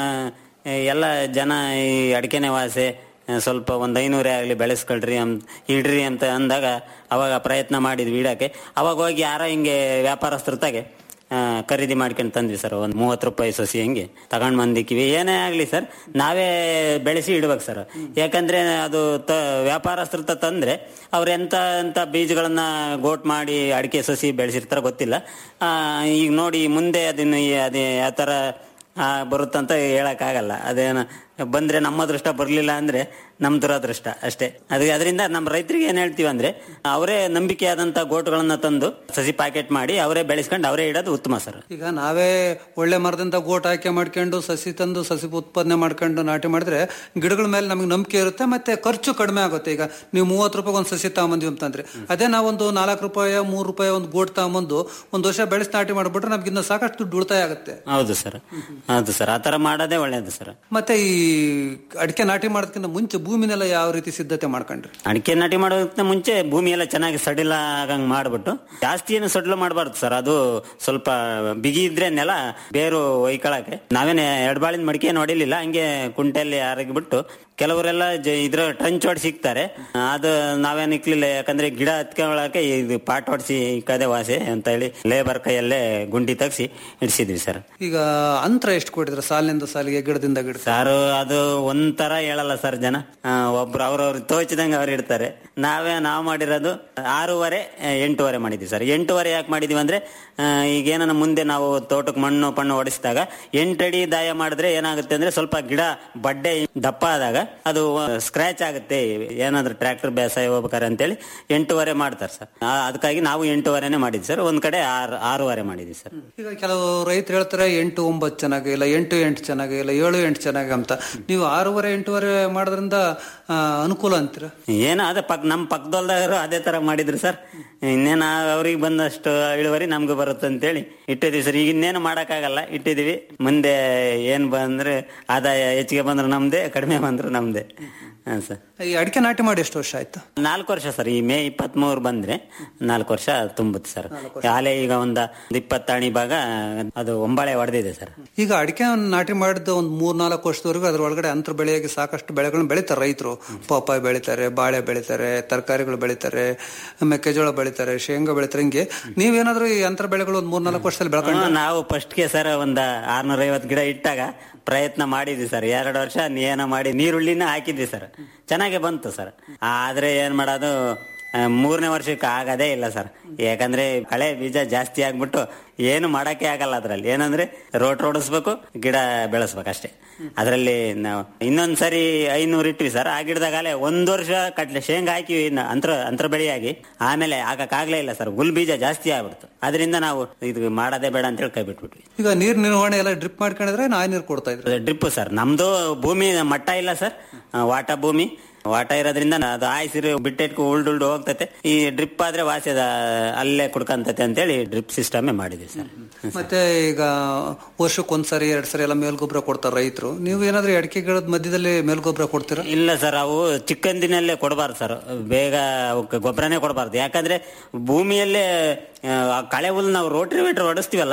ಆ, ಎಲ್ಲ ಜನ ಈ ಅಡಿಕೆನೆ ವಾಸೆ ಆ, ಸ್ವಲ್ಪ ಒಂದ್ ಐನೂರೇ ಆಗ್ಲಿ ಬೆಳೆಸ್ಕೊಳ್ರಿ ಅಂತ ಇಡ್ರಿ ಅಂತ ಅಂದಾಗ ಅವಾಗ ಪ್ರಯತ್ನ ಮಾಡಿದ್ವಿ ಇಡಕ್ಕೆ ಅವಾಗ ಹೋಗಿ ಯಾರ ಹಿಂಗೆ ವ್ಯಾಪಾರಸ್ಥರ ತಾಗೆ ಆ, ಖರೀದಿ ಮಾಡ್ಕೊಂಡು ತಂದ್ವಿ ಸರ್ ಒಂದ್ ಮೂವತ್ತು ರೂಪಾಯಿ ಸಸಿ ಹಂಗೆ ತಗೊಂಡ್ ಬಂದಿಕ್ಕಿವಿ ಏನೇ ಆಗ್ಲಿ ಸರ್ ನಾವೇ ಬೆಳೆಸಿ ಇಡ್ಬೇಕು ಸರ್ ಯಾಕಂದ್ರೆ ಅದು ತ ವ್ಯಾಪಾರಸ್ಥರ ತ ತಂದ್ರೆ ಅವ್ರು ಎಂತ ಎಂತ ಬೀಜಗಳನ್ನ ಗೋಟ್ ಮಾಡಿ ಅಡಿಕೆ ಸಸಿ ಬೆಳೆಸಿರ್ತಾರ ಗೊತ್ತಿಲ್ಲ ಆ, ಈಗ ನೋಡಿ ಮುಂದೆ ಅದನ್ನ ಈ- ಅದೇ ಯಾವ ತರ ಆ, ಬರುತ್ತಂತ ಹೇಳಕ್ ಆಗಲ್ಲ ಅದೇನ ಬಂದ್ರೆ ನಮ್ಮ ಅದೃಷ್ಟ ಬರ್ಲಿಲ್ಲ ಅಂದ್ರೆ ನಮ್ ದುರದೃಷ್ಟ ಅಷ್ಟೇ ಅದಕ್ಕೆ ಅದರಿಂದ ನಮ್ಮ ರೈತರಿಗೆ ಏನ್ ಹೇಳ್ತೀವಿ ಅಂದ್ರೆ ಅವರೇ ನಂಬಿಕೆಯಾದಂತ ಗೋಟುಗಳನ್ನ ತಂದು ಸಸಿ ಪ್ಯಾಕೆಟ್ ಮಾಡಿ ಅವರೇ ಬೆಳೆಸ್ಕೊಂಡು ಅವರೇ ಇಡೋದು ಉತ್ತಮ ಸರ್ ಈಗ ನಾವೇ ಒಳ್ಳೆ ಮರದಿಂದ ಗೋಟ್ ಆಯ್ಕೆ ಮಾಡ್ಕೊಂಡು ಸಸಿ ತಂದು ಸಸಿ ಉತ್ಪಾದನೆ ಮಾಡ್ಕೊಂಡು ನಾಟಿ ಮಾಡಿದ್ರೆ ಗಿಡಗಳ ಮೇಲೆ ನಮಗೆ ನಂಬಿಕೆ ಇರುತ್ತೆ ಮತ್ತೆ ಖರ್ಚು ಕಡಿಮೆ ಆಗುತ್ತೆ ಈಗ ನೀವು ಮೂವತ್ತು ರೂಪಾಯಿ ಒಂದು ಸಸಿ ತಗೊಂಬಂದ್ವಿ ಅಂತಂದ್ರೆ ಅದೇ ನಾವೊಂದು ನಾಲ್ಕು ರೂಪಾಯಿ ಮೂರು ರೂಪಾಯಿ ಒಂದು ಗೋಟ್ ತಗೊಂಬಂದು ಒಂದು ವರ್ಷ ಬೆಳೆಸಿ ನಾಟಿ ಮಾಡ್ಬಿಟ್ರೆ ನಮ್ಗೆ ಇನ್ನು ಸಾಕಷ್ಟು ದುಡ್ಡು ಉಳಿತಾಯ ಆಗುತ್ತೆ ಹೌದು ಸರ್ ಹೌದು ಸರ್ ಆತರ ಮಾಡೋದೇ ಒಳ್ಳೇದು ಸರ್ ಮತ್ತೆ ಈ ಅಡಿಕೆ ನಾಟಿ ಮಾಡೋದಕ್ಕಿಂತ ಮುಂಚೆ ಭೂಮಿನೆಲ್ಲ ಯಾವ ರೀತಿ ಸಿದ್ಧತೆ ಮಾಡ್ಕೊಂಡ್ರಿ ಅಡಿಕೆ ನಾಟಿ ಮಾಡೋದಕ್ಕಿಂತ ಮುಂಚೆ ಭೂಮಿ ಎಲ್ಲ ಚೆನ್ನಾಗಿ ಸಡಿಲ ಆಗಂಗ್ ಮಾಡ್ಬಿಟ್ಟು ಜಾಸ್ತಿ ಏನು ಸಡಿಲ ಮಾಡಬಾರ್ದು ಸರ್ ಅದು ಸ್ವಲ್ಪ ಬಿಗಿ ಇದ್ರೆ ನೆಲ ಬೇರು ಒಯ್ಕೊಳಕ್ಕೆ ನಾವೇನೆ ಎರಡ್ ಬಾಳಿನ ಮಡಿಕೆ ನೋಡಿಲಿಲ್ಲ ಹಂಗೆ ಕುಂಟೆಯಲ್ಲಿ ಬಿಟ್ಟು ಕೆಲವರೆಲ್ಲ ಜ- ಇದ್ರ ಟ್ರಂಚ್ ಹೊಡ್ಸಿ ಸಿಗ್ತಾರೆ ಅದು ನಾವೇನ್ ಇಕ್ಲಿಲ್ಲ ಯಾಕಂದ್ರೆ ಗಿಡ ಹತ್ಕೊಳಕ್ಕೆ ಇದು ಪಾಟ್ ಹೊಡ್ಸಿ ಇಕ್ಕದೆ ವಾಸೆ ಅಂತ ಹೇಳಿ ಲೇಬರ್ ಕೈಯಲ್ಲೇ ಗುಂಡಿ ತಗ್ಸಿ ಇಡ್ಸಿದ್ವಿ ಸರ್ ಈಗ ಅಂತರ ಎಷ್ಟು ಕೊಟ್ಟಿದ್ರ ಸಾಲಿನಿಂದ ಸಾಲಿಗೆ ಗಿಡದಿಂದ ಗಿಡ ಸಾರು ಅದು ಒಂಥರ ಹೇಳಲ್ಲ ಸರ್ ಜನ ಆ, ಒಬ್ರು ಅವ್ರವ್ರು ತೋಚಿದಂಗೆ ಅವ್ರು ಇಡ್ತಾರೆ ನಾವೇ ನಾವು ಮಾಡಿರೋದು ಆರೂವರೆ ಆ, ಎಂಟೂವರೆ ಮಾಡಿದ್ವಿ ಸರ್ ಎಂಟೂವರೆ ಯಾಕೆ ಮಾಡಿದೀವಿ ಅಂದ್ರೆ ಆ, ಈಗ ಏನನ್ನ ಮುಂದೆ ನಾವು ತೋಟಕ್ಕೆ ಮಣ್ಣು ಪಣ್ಣು ಹೊಡಿಸಿದಾಗ ಎಂಟಡಿ ದಾಯ ಮಾಡಿದ್ರೆ ಏನಾಗುತ್ತೆ ಅಂದ್ರೆ ಸ್ವಲ್ಪ ಗಿಡ ಬಡ್ಡೆ ದಪ್ಪ ಆದಾಗ ಅದು ಸ್ಕ್ರಾಚ್ ಆಗುತ್ತೆ ಏನಾದ್ರೂ ಟ್ರ್ಯಾಕ್ಟರ್ ಬೇಸಾಯ ಹೋಗ್ಬೇಕಾರೆ ಅಂತೇಳಿ ಎಂಟೂವರೆ ಮಾಡ್ತಾರೆ ಸರ್ ಆ, ಅದಕ್ಕಾಗಿ ನಾವು ಎಂಟೂವರೆನೆ ಮಾಡಿದ್ವಿ ಸರ್ ಒಂದ್ ಕಡೆ ಆರು ಆರೂವರೆ ಮಾಡಿದ್ವಿ ಸರ್ ಈಗ ಕೆಲವು ರೈತರು ಹೇಳ್ತಾರೆ ಎಂಟು ಒಂಬತ್ತು ಚೆನ್ನಾಗಿ ಇಲ್ಲ ಎಂಟು ಎಂಟು ಚೆನ್ನಾಗಿ ಇಲ್ಲ ಏಳು ಎಂಟು ಚೆನ್ನಾಗಿ ಅಂತ ನೀವು ಆರೂವರೆ ಎಂಟೂವರೆ ಮಾಡೋದ್ರಿಂದ ಆ, ಅನುಕೂಲ ಅಂತೀರ ಏನೋ ಅದೇ ಪಕ್ ನಮ್ ಪಕ್ಕದಲ್ದವರು ಅದೇ ತರ ಮಾಡಿದ್ರು ಸರ್ ಇನ್ನೇನು ಅವ್ರಿಗೆ ಬಂದಷ್ಟು ಇಳುವರಿ ನಮ್ಗೆ ಬರುತ್ತೆ ಅಂತೇಳಿ ಇಟ್ಟಿದೀವಿ ಸರ್ ಈಗ ಇನ್ನೇನು ಮಾಡಕ್ಕಾಗಲ್ಲ ಇಟ್ಟಿದೀವಿ ಮುಂದೆ ಏನ್ ಬಂದ್ರೆ ಆದಾಯ ಹೆಚ್ಚಿಗೆ ಬಂದ್ರೆ ನಮ್ದೇ ಕಡಿಮೆ ಬಂದ್ರೆ ನಮ್ದೇ ಹಾ ಸರ್ ಈ ಅಡಿಕೆ ನಾಟಿ ಮಾಡಿ ಎಷ್ಟು ವರ್ಷ ಆಯ್ತು ನಾಲ್ಕು ವರ್ಷ ಸರ್ ಈ ಮೇ ಇಪ್ಪತ್ತ್ ಮೂರು ಬಂದ್ರೆ ನಾಲ್ಕು ವರ್ಷ ತುಂಬುತ್ತೆ ಸರ್ ಆಲೆ ಈಗ ಒಂದ ಇಪ್ಪತ್ತಾಣಿ ಭಾಗ ಅದು ಒಂಬಾಳೆ ಹೊಡೆದಿದೆ ಸರ್ ಈಗ ಅಡಿಕೆ ನಾಟಿ ಮಾಡಿದ ಒಂದು ಮೂರ್ ನಾಲ್ಕು ವರ್ಷದವರೆಗೂ ಅದ್ರ ಒಳಗಡೆ ಅಂತರ ಬೆಳೆಯಾಗಿ ಸಾಕಷ್ಟು ಬೆಳೆಗಳನ್ನ ಬೆಳಿತಾರೆ ರೈತರು ಪಪ್ಪಾಯ ಬೆಳಿತಾರೆ ಬಾಳೆ ಬೆಳಿತಾರೆ ತರಕಾರಿಗಳು ಬೆಳಿತಾರೆ ಮೆಕ್ಕೆಜೋಳ ಬೆಳಿತಾರೆ ಶೇಂಗಾ ಬೆಳಿತಾರೆ ಹಿಂಗೆ ನೀವೇನಾದ್ರೂ ಈ ಅಂತರ ಬೆಳೆಗಳು ಒಂದ್ ಮೂರ್ ನಾಲ್ಕು ವರ್ಷದಲ್ಲಿ ಬೆಳ್ಕೊಂಡು ಹ್ಮ್, ನಾವು ಫಸ್ಟ್ಗೆ ಸರ್ ಒಂದ ಆರ್ನೂರ ಐವತ್ತು ಗಿಡ ಇಟ್ಟಾಗ ಪ್ರಯತ್ನ ಮಾಡಿದ್ವಿ ಸರ್ ಎರಡು ವರ್ಷ ಏನೋ ಮಾಡಿ ನೀರುಳ್ಳಿನ ಹಾಕಿದ್ವಿ ಸರ್ ಚೆನ್ನಾಗೆ ಬಂತು ಸರ್ ಆದ್ರೆ ಏನ್ ಮಾಡೋದು ಆ, ಮೂರನೇ ವರ್ಷಕ್ಕೆ ಆಗದೇ ಇಲ್ಲ ಸರ್ ಯಾಕಂದ್ರೆ ಕಳೆ ಬೀಜ ಜಾಸ್ತಿ ಆಗ್ಬಿಟ್ಟು ಏನು ಮಾಡಕ್ಕೆ ಆಗಲ್ಲ ಅದ್ರಲ್ಲಿ ಏನಂದ್ರೆ ರೋಟ್ ರೋಡಿಸ್ಬೇಕು ಗಿಡ ಬೆಳೆಸ್ಬೇಕು ಅಷ್ಟೇ ಅದರಲ್ಲಿ ನಾವು ಇನ್ನೊಂದ್ ಸರಿ ಐನೂರು ಇಟ್ವಿ ಸರ್ ಆ ಗಿಡದಾಗಲೇ ಒಂದ್ ವರ್ಷ ಕಟ್ಲೆ ಶೇಂಗಾ ಹಾಕಿವಿ ಇನ್ನು ಅಂತರ ಅಂತರ ಬೆಳೆಯಾಗಿ ಆಮೇಲೆ ಆಗಕ್ಕಾಗ್ಲೇ ಇಲ್ಲ ಸರ್ ಗುಲ್ ಬೀಜ ಜಾಸ್ತಿ ಆಗ್ಬಿಡ್ತು ಅದರಿಂದ ನಾವು ಇದು ಮಾಡೋದೇ ಬೇಡ ಅಂತ ಹೇಳಿ ಕೈ ಬಿಟ್ಬಿಟ್ವಿ ಈಗ ನೀರ್ ನಿರ್ವಹಣೆ ಎಲ್ಲ ಡ್ರಿಪ್ ಮಾಡ್ಕೊಂಡಿದ್ರೆ ನಾ ನೀರು ಕೊಡ್ತಾ ಇದ್ರು ಡ್ರಿಪ್ ಸರ್ ನಮ್ದು ಭೂಮಿ ಮಟ್ಟ ಇಲ್ಲ ಸರ್ ಆ, ವಾಟ ಭೂಮಿ ವಾಟ ಇರೋದ್ರಿಂದ ಅದು ಆಯ್ಸಿರು ಬಿಟ್ಟಿಟ್ಕು ಉಳ್ದು ಉಳ್ದು ಹೋಗ್ತತೆ ಈ ಡ್ರಿಪ್ ಆದ್ರೆ ವಾಸ್ಯದ ಅಲ್ಲೇ ಕುಡ್ಕಂತತೆ ಅಂತೇಳಿ ಡ್ರಿಪ್ ಸಿಸ್ಟಮೇ ಮಾಡಿದ್ವಿ ಸರ್ ಮತ್ತೆ ಈಗ ವರ್ಷಕ್ಕೆ ಒಂದ್ಸರಿ ಎರಡ್ ಸರಿ ಎಲ್ಲ ಮೇಲ್ಗೊಬ್ಬರ ಕೊಡ್ತಾರೆ ರೈತರು ನೀವು ಏನಾದ್ರೂ ಅಡಿಕೆ ಗಿಡದ ಮಧ್ಯದಲ್ಲಿ ಮೇಲ್ಗೊಬ್ಬರ ಕೊಡ್ತೀರಾ ಇಲ್ಲ ಸರ್ ಅವು ಚಿಕ್ಕಂದಿನಲ್ಲೇ ಕೊಡಬಾರ್ದು ಸರ್ ಬೇಗ ಅವಕ್ಕೆ ಗೊಬ್ಬರನೇ ಕೊಡಬಾರ್ದು ಯಾಕಂದ್ರೆ ಭೂಮಿಯಲ್ಲೇ ಆ, ಆ ಕಳೆ ಹುಲ್ ನಾವು ರೋಟ್ರಿ ವೇಟ್ರ್ ಹೊಡಿಸ್ತೀವಲ್ಲ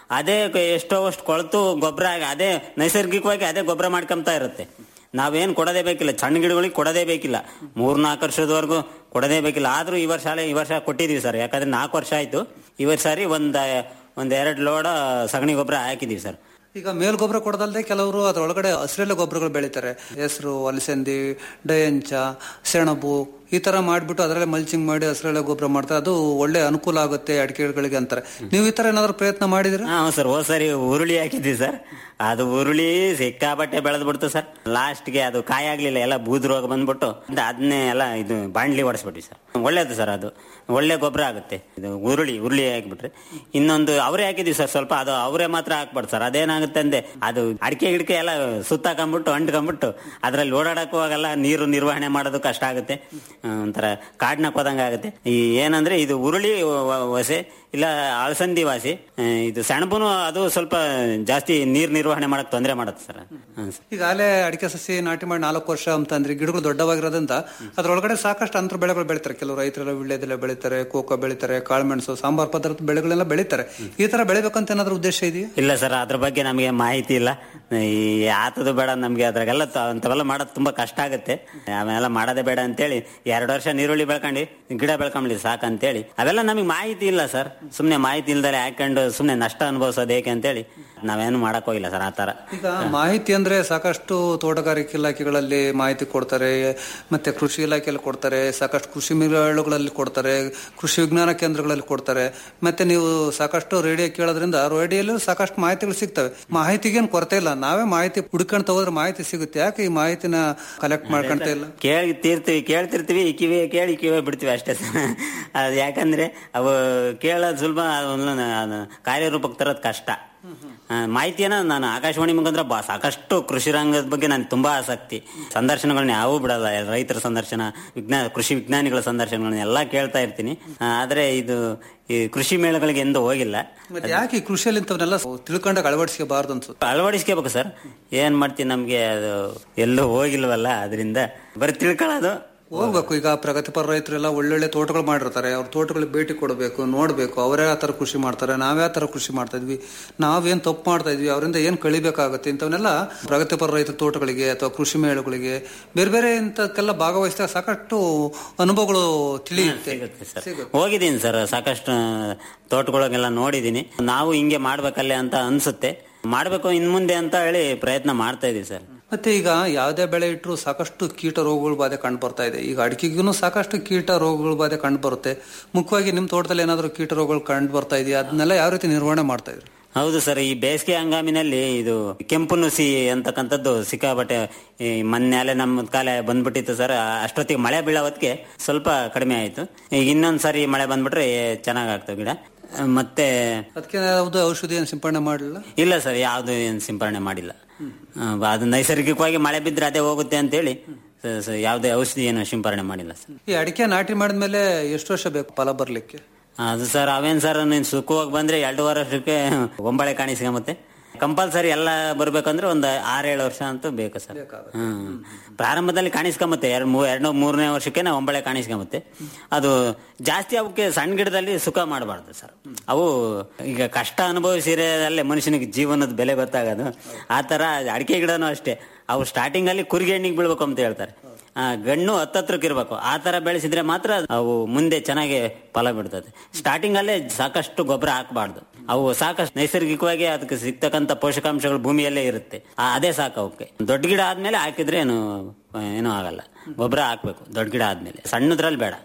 ಅದೇ ಕ- ಎಷ್ಟೋ ಅಷ್ಟು ಕೊಳತು ಗೊಬ್ಬರ ಆಗಿ ಅದೇ ನೈಸರ್ಗಿಕವಾಗಿ ಅದೇ ಗೊಬ್ಬರ ಮಾಡ್ಕೊಂತ ಇರುತ್ತೆ ನಾವೇನ್ ಕೊಡದೇ ಬೇಕಿಲ್ಲ ಸಣ್ಣ ಗಿಡಗಳಿಗೆ ಕೊಡದೇ ಬೇಕಿಲ್ಲ ಮೂರ್ ನಾಲ್ಕು ವರ್ಷದವರೆಗೂ ಕೊಡದೇ ಬೇಕಿಲ್ಲ ಆದ್ರೂ ಈ ವರ್ಷ ಈ ವರ್ಷ ಕೊಟ್ಟಿದೀವಿ ಸರ್ ಯಾಕಂದ್ರೆ ನಾಲ್ಕು ವರ್ಷ ಆಯ್ತು ಈ ವರ್ಷ ಸಾರಿ ಒಂದ್ ಒಂದ್ ಎರಡ್ ಲೋಡ ಸಗಣಿ ಗೊಬ್ಬರ ಹಾಕಿದೀವಿ ಸರ್ ಈಗ ಮೇಲ್ ಗೊಬ್ಬರ ಕೊಡದಲ್ದೆ ಕೆಲವರು ಅದರೊಳಗಡೆ ಹಸಿರೆಲೆ ಗೊಬ್ಬರಗಳು ಬೆಳಿತಾರೆ ಹೆಸರು ಅಲಸಂದಿ ಡಯಂಚ ಸೆಣಬು ಈ ತರ ಮಾಡ್ಬಿಟ್ಟು ಅದರಲ್ಲೇ ಮಲ್ಚಿಂಗ್ ಮಾಡಿ ಹಸಿರೆಲೆ ಗೊಬ್ಬರ ಮಾಡ್ತಾರೆ ಅದು ಒಳ್ಳೆ ಅನುಕೂಲ ಆಗುತ್ತೆ ಅಡಿಕೆಗಳಿಗೆ ಅಂತಾರೆ ನೀವು ಈ ತರ ಏನಾದ್ರು ಪ್ರಯತ್ನ ಮಾಡಿದ್ರೆ ಹಾ ಸರ್ ಹೋದ್ ಸರಿ ಉರುಳಿ ಹಾಕಿದ್ವಿ ಸರ್ ಅದು ಉರುಳಿ ಸಿಕ್ಕಾಬಟ್ಟೆ ಬೆಳೆದ್ ಬಿಡ್ತು ಸರ್ ಲಾಸ್ಟ್ಗೆ ಅದು ಕಾಯಿ ಆಗ್ಲಿಲ್ಲ ಎಲ್ಲ ಬೂದ್ ರೋಗ ಬಂದ್ಬಿಟ್ಟು ಅದ್- ಅದನ್ನೇ ಎಲ್ಲ ಇದು ಬಾಂಡ್ಲಿ ಹೊಡಿಸ್ಬಿಟ್ವಿ ಸರ್ ಒಳ್ಳೇದು ಸರ್ ಅದು ಒಳ್ಳೆ ಗೊಬ್ಬರ ಆಗುತ್ತೆ ಇದು ಉರುಳಿ ಉರುಳಿ ಹಾಕ್ಬಿಟ್ರೆ ಇನ್ನೊಂದು ಅವರೇ ಹಾಕಿದ್ವಿ ಸರ್ ಸ್ವಲ್ಪ ಅದು ಅವರೇ ಮಾತ್ರ ಹಾಕ್ಬಾರ್ದು ಸರ್ ಅದೇನಾಗುತ್ತೆ ಅಂದ್ರೆ ಅದು ಅಡಿಕೆ ಗಿಡಕೆ ಎಲ್ಲ ಸುತ್ತಾಕೊಂಡ್ಬಿಟ್ಟು ಅಂಟ್ಕೊಂಡ್ಬಿಟ್ಟು ಅದ್ರಲ್ಲಿ ಓಡಾಡಕ್ಕೂ ಆಗಲ್ಲ ನೀರು ನಿರ್ವಹಣೆ ಮಾಡೋದು ಕಷ್ಟ ಆಗುತ್ತೆ ಆ, ಒಂಥರ ಕಾಡ್ನಕ್ ಹೋದಂಗ ಆಗುತ್ತೆ ಈ ಏನಂದ್ರೆ ಇದು ಉರುಳಿ ವ- ವಸೆ ಇಲ್ಲ ಅಳಸಂದಿ ವಾಸಿ ಆ, ಇದು ಸೆಣಬುನು ಅದು ಸ್ವಲ್ಪ ಜಾಸ್ತಿ ನೀರ್ ನಿರ್ವಹಣೆ ಮಾಡಕ್ ತೊಂದರೆ ಮಾಡುತ್ತೆ ಸರ್ ಹ್ಮ್ ಸರ್. ಈಗ ಆಲೆ ಅಡಿಕೆ ಸಸಿ ನಾಟಿ ಮಾಡಿ ನಾಲ್ಕು ವರ್ಷ ಅಂತ ಅಂದ್ರೆ ಗಿಡಗಳು ದೊಡ್ಡವಾಗಿರೋದ್ರಿಂದ ಅದ್ರೊಳಗಡೆ ಸಾಕಷ್ಟು ಅಂತರ ಬೆಳೆಗಳು ಬೆಳಿತಾರೆ ಕೆಲವು ರೈತರೆಲ್ಲ ವಿಳ್ಳೆದೆಲೆ ಬೆಳಿತಾರೆ ಕೋಕೋ ಬೆಳಿತಾರೆ ಕಾಳುಮೆಣಸು ಸಾಂಬಾರ್ ಪದಾರ್ಥ ಬೆಳೆಗಳೆಲ್ಲ ಬೆಳಿತಾರೆ ಈ ತರ ಬೆಳಿಬೇಕಂತ ಏನಾದ್ರು ಉದ್ದೇಶ ಇದೆಯಾ ಇಲ್ಲ ಸರ್ ಅದ್ರ ಬಗ್ಗೆ ನಮಗೆ ಮಾಹಿತಿ ಇಲ್ಲ ಈ ಆತದು ಬೇಡ ನಮ್ಗೆ ಅದ್ರಾಗೆಲ್ಲ ತ- ಅಂತವೆಲ್ಲ ಮಾಡೋದು ತುಂಬಾ ಕಷ್ಟ ಆಗುತ್ತೆ ಅವೆಲ್ಲ ಮಾಡೋದೇ ಬೇಡ ಅಂತೇಳಿ ಎರಡು ವರ್ಷ ನೀರುಳ್ಳಿ ಬೆಳ್ಕೊಂಡು ಗಿಡ ಬೆಳ್ಕೊಂಡ್ಲಿ ಸಾಕಂತೇಳಿ ಅವೆಲ್ಲ ನಮಗೆ ಮಾಹಿತಿ ಇಲ್ಲ ಸರ್ ಸುಮ್ನೆ ಮಾಹಿತಿ ಇಲ್ದಲೆ ಹಾಕೊಂಡು ಸುಮ್ನೆ ನಷ್ಟ ಅನುಭವಿಸೋದು ಏಕೆ ಅಂತೇಳಿ ನಾವೇನು ಮಾಡಕ್ ಹೋಗಿಲ್ಲ ಸರ್ ಆ ತರ ಈಗ ಮಾಹಿತಿ ಅಂದ್ರೆ ಸಾಕಷ್ಟು ತೋಟಗಾರಿಕೆ ಇಲಾಖೆಗಳಲ್ಲಿ ಮಾಹಿತಿ ಕೊಡ್ತಾರೆ ಮತ್ತೆ ಕೃಷಿ ಇಲಾಖೆಯಲ್ಲಿ ಕೊಡ್ತಾರೆ ಸಾಕಷ್ಟು ಕೃಷಿ ಮೇಳಗಳಲ್ಲಿ ಕೊಡ್ತಾರೆ ಕೃಷಿ ವಿಜ್ಞಾನ ಕೇಂದ್ರಗಳಲ್ಲಿ ಕೊಡ್ತಾರೆ ಮತ್ತೆ ನೀವು ಸಾಕಷ್ಟು ರೇಡಿಯೋ ಕೇಳೋದ್ರಿಂದ ರೇಡಿಯೋಲ್ಲೂ ಸಾಕಷ್ಟು ಮಾಹಿತಿಗಳು ಸಿಗ್ತವೆ ಮಾಹಿತಿಗೇನು ಕೊರತೆ ಇಲ್ಲ ನಾವೇ ಮಾಹಿತಿ ಹುಡ್ಕೊಂಡ್ ತಗೋದ್ರೆ ಮಾಹಿತಿ ಸಿಗುತ್ತೆ ಯಾಕೆ ಈ ಮಾಹಿತಿನ ಕಲೆಕ್ಟ್ ಮಾಡ್ಕೊಂತ ಇಲ್ಲ ಕೇಳ್ತಿರ್ತೀವಿ ಕೇಳ್ತಿರ್ತೀವಿ ಈ ಕಿವಿ ಕೇಳಿ ಕಿವಿ ಬಿಡ್ತೀವಿ ಅಷ್ಟೇ ಸರ್ ಅದು ಯಾಕಂದ್ರೆ ಅವು ಕೇಳೋದು ಸುಲಭ ಅದನ್ನ ಅದು ಕಾರ್ಯರೂಪಕ್ಕೆ ತರೋದು ಕಷ್ಟ ಆ, ಮಾಹಿತಿಯನ್ನ ನಾನು ಆಕಾಶವಾಣಿ ಮುಖಾಂತರ ಬಾ ಸಾಕಷ್ಟು ಕೃಷಿ ರಂಗದ ಬಗ್ಗೆ ನಾನು ತುಂಬಾ ಆಸಕ್ತಿ ಸಂದರ್ಶನಗಳನ್ನ ಯಾವೂ ಬಿಡಲ್ಲ ರೈತರ ಸಂದರ್ಶನ ವಿಜ್ಞಾನ ಕೃಷಿ ವಿಜ್ಞಾನಿಗಳ ಸಂದರ್ಶನಗಳನ್ನ ಎಲ್ಲಾ ಕೇಳ್ತಾ ಇರ್ತೀನಿ ಆ, ಆದ್ರೆ ಇದು ಈ ಕೃಷಿ ಮೇಳಗಳಿಗೆ ಎಂದೂ ಹೋಗಿಲ್ಲ ಮತ್ತೆ ಯಾಕೆ ಈ ಕೃಷಿಯಲ್ಲಿ ಇಂಥವನ್ನೆಲ್ಲ ತಿಳ್ಕೊಂಡಾಗ ಅಳವಡಿಸ್ಕೋಬಾರ್ದು ಅನ್ಸುತ್ತೆ ಅಳವಡಿಸ್ಕೋಬೇಕು ಸರ್ ಏನ್ ಮಾಡ್ತೀನಿ ನಮ್ಗೆ ಅದು ಎಲ್ಲೂ ಹೋಗಿಲ್ವಲ್ಲ ಅದರಿಂದ ಬರೀ ತಿಳ್ಕೊಳ್ಳೋದು ಹೋಗ್ಬೇಕು ಈಗ ಪ್ರಗತಿಪರ ರೈತರೆಲ್ಲ ಒಳ್ಳೊಳ್ಳೆ ತೋಟಗಳು ಮಾಡಿರ್ತಾರೆ ಅವ್ರ ತೋಟಗಳಿಗೆ ಭೇಟಿ ಕೊಡಬೇಕು ನೋಡ್ಬೇಕು ಅವರೇ ಆ ತರ ಕೃಷಿ ಮಾಡ್ತಾರೆ ನಾವೇ ಆ ತರ ಕೃಷಿ ಮಾಡ್ತಾ ಇದ್ವಿ ನಾವೇನ್ ತಪ್ಪು ಮಾಡ್ತಾ ಇದ್ವಿ ಅವರಿಂದ ಏನ್ ಕಳಿಬೇಕಾಗುತ್ತೆ ಇಂಥವನ್ನೆಲ್ಲ ಪ್ರಗತಿಪರ ರೈತ ತೋಟಗಳಿಗೆ ಅಥವಾ ಕೃಷಿ ಮೇಳಗಳಿಗೆ ಬೇರೆ ಬೇರೆ ಇಂಥಕ್ಕೆಲ್ಲ ಭಾಗವಹಿಸಿದಾಗ ಸಾಕಷ್ಟು ಅನುಭವಗಳು ತಿಳಿಯುತ್ತೆ ಹೋಗಿದ್ದೀನಿ ಸರ್ ಸಾಕಷ್ಟು ತೋಟಗಳಿಗೆಲ್ಲ ನೋಡಿದ್ದೀನಿ ನಾವು ಹಿಂಗೆ ಮಾಡ್ಬೇಕಲ್ಲೇ ಅಂತ ಅನ್ಸುತ್ತೆ ಮಾಡ್ಬೇಕು ಇನ್ ಮುಂದೆ ಅಂತ ಹೇಳಿ ಪ್ರಯತ್ನ ಮಾಡ್ತಾ ಇದೀವಿ ಸರ್ ಮತ್ತೆ ಈಗ ಯಾವುದೇ ಬೆಳೆ ಇಟ್ಟರು ಸಾಕಷ್ಟು ಕೀಟ ರೋಗಗಳ ಬಾಧೆ ಕಂಡು ಬರ್ತಾ ಇದೆ ಈಗ ಅಡಿಕೆಗೂ ಸಾಕಷ್ಟು ಕೀಟ ರೋಗಗಳ ಬಾಧೆ ಕಂಡು ಬರುತ್ತೆ ಮುಖ್ಯವಾಗಿ ನಿಮ್ ತೋಟದಲ್ಲಿ ಏನಾದರೂ ಕೀಟ ರೋಗಗಳು ಕಂಡು ಬರ್ತಾ ಇದೆಯಾ ಅದನ್ನೆಲ್ಲ ಯಾವ ರೀತಿ ನಿರ್ವಹಣೆ ಮಾಡ್ತಾ ಇದ್ರಿ ಹೌದು ಸರ್ ಈ ಬೇಸಿಗೆ ಹಂಗಾಮಿನಲ್ಲಿ ಇದು ಕೆಂಪು ನುಸಿ ಅಂತಕ್ಕಂಥದ್ದು ಸಿಕ್ಕಾಬಟ್ಟೆ ಈ ಮೊನ್ನೆ ನಮ್ಮ ಕಾಲ ಬಂದ್ಬಿಟ್ಟಿತ್ತು ಸರ್ ಅಷ್ಟೊತ್ತಿಗೆ ಮಳೆ ಬೀಳೋ ಹೊತ್ತಿಗೆ ಸ್ವಲ್ಪ ಕಡಿಮೆ ಆಯ್ತು ಈಗ ಇನ್ನೊಂದ್ ಸಾರಿ ಮಳೆ ಬಂದ್ಬಿಟ್ರೆ ಚೆನ್ನಾಗಾಗ್ತವೆ ಗಿಡ ಮತ್ತೆ ಅದಕ್ಕೆ ಯಾವುದು ಔಷಧಿ ಏನು ಸಿಂಪಡಣೆ ಮಾಡಲಿಲ್ಲ ಇಲ್ಲ ಸರ್ ಯಾವ್ದು ಏನು ಸಿಂಪರಣೆ ಮಾಡಿಲ್ಲ ಆ, ಅದು ನೈಸರ್ಗಿಕವಾಗಿ ಮಳೆ ಬಿದ್ರೆ ಅದೇ ಹೋಗುತ್ತೆ ಅಂತೇಳಿ ಸ- ಸ- ಯಾವುದೇ ಔಷಧಿ ಏನು ಸಿಂಪರಣೆ ಮಾಡಿಲ್ಲ ಸರ್ ಈ ಅಡಿಕೆ ನಾಟಿ ಮಾಡಿದ್ಮೇಲೆ ಎಷ್ಟು ವರ್ಷ ಬೇಕು ಫಲ ಬರ್ಲಿಕ್ಕೆ ಅದು ಸರ್ ಅವೇನ್ ಸರ್ ನೀನ್ ಸುಖವಾಗಿ ಬಂದ್ರೆ ಎರಡೂವರೆ ವರ್ಷಕ್ಕೆ ಒಂಬಳೆ ಕಾಣಿಸ್ಕೊಂಬತ್ತೆ ಕಂಪಲ್ಸರಿ ಎಲ್ಲ ಬರ್ಬೇಕಂದ್ರೆ ಒಂದು ಆರೇಳು ವರ್ಷ ಅಂತೂ ಬೇಕು ಸರ್ ಹ್ಮ್ ಪ್ರಾರಂಭದಲ್ಲಿ ಕಾಣಿಸ್ಕೊಂಬತ್ತೆ ಎರಡ್ ಮೂರ್ ಎರಡ್ ಮೂರನೇ ವರ್ಷಕ್ಕೆ ನಾವು ಒಂಬಳೆ ಕಾಣಿಸ್ಕೊಂಬತ್ತೆ ಅದು ಜಾಸ್ತಿ ಅವಕ್ಕೆ ಸಣ್ಣ ಗಿಡದಲ್ಲಿ ಸುಖ ಮಾಡಬಾರ್ದು ಸರ್ ಅವು ಈಗ ಕಷ್ಟ ಅನುಭವಿಸಿರೋದಲ್ಲೇ ಮನುಷ್ಯನಿಗೆ ಜೀವನದ ಬೆಲೆ ಗೊತ್ತಾಗೋದು ಆ ತರ ಅಡಿಕೆ ಗಿಡನೂ ಅಷ್ಟೇ ಅವು ಸ್ಟಾರ್ಟಿಂಗ್ ಅಲ್ಲಿ ಕುರಿಗೆ ಹಣ್ಣಿಗೆ ಬೀಳ್ಬೇಕು ಅಂತ ಹೇಳ್ತಾರೆ ಆ, ಗಣ್ಣು ಹತ್ತತ್ರಕ್ಕೆ ಇರ್ಬೇಕು ಆ ತರ ಬೆಳೆಸಿದ್ರೆ ಮಾತ್ರ ಅವು ಮುಂದೆ ಚೆನ್ನಾಗಿ ಫಲ ಬಿಡ್ತದೆ ಸ್ಟಾರ್ಟಿಂಗ್ ಅಲ್ಲೇ ಸಾಕಷ್ಟು ಗೊಬ್ಬರ ಹಾಕಬಾರ್ದು ಅವು ಸಾಕಷ್ಟು ನೈಸರ್ಗಿಕವಾಗಿ ಅದಕ್ಕೆ ಸಿಗ್ತಕ್ಕಂತ ಪೋಷಕಾಂಶಗಳು ಭೂಮಿಯಲ್ಲೇ ಇರುತ್ತೆ ಆ, ಅದೇ ಸಾಕು ಅವಕ್ಕೆ ದೊಡ್ಡ ಗಿಡ ಆದ್ಮೇಲೆ ಹಾಕಿದ್ರೆ ಏನು ಏನೂ ಆಗಲ್ಲ ಗೊಬ್ಬರ ಹಾಕ್ಬೇಕು ದೊಡ್ಡ ಗಿಡ ಆದ್ಮೇಲೆ ಸಣ್ಣದ್ರಲ್ಲಿ ಬೇಡ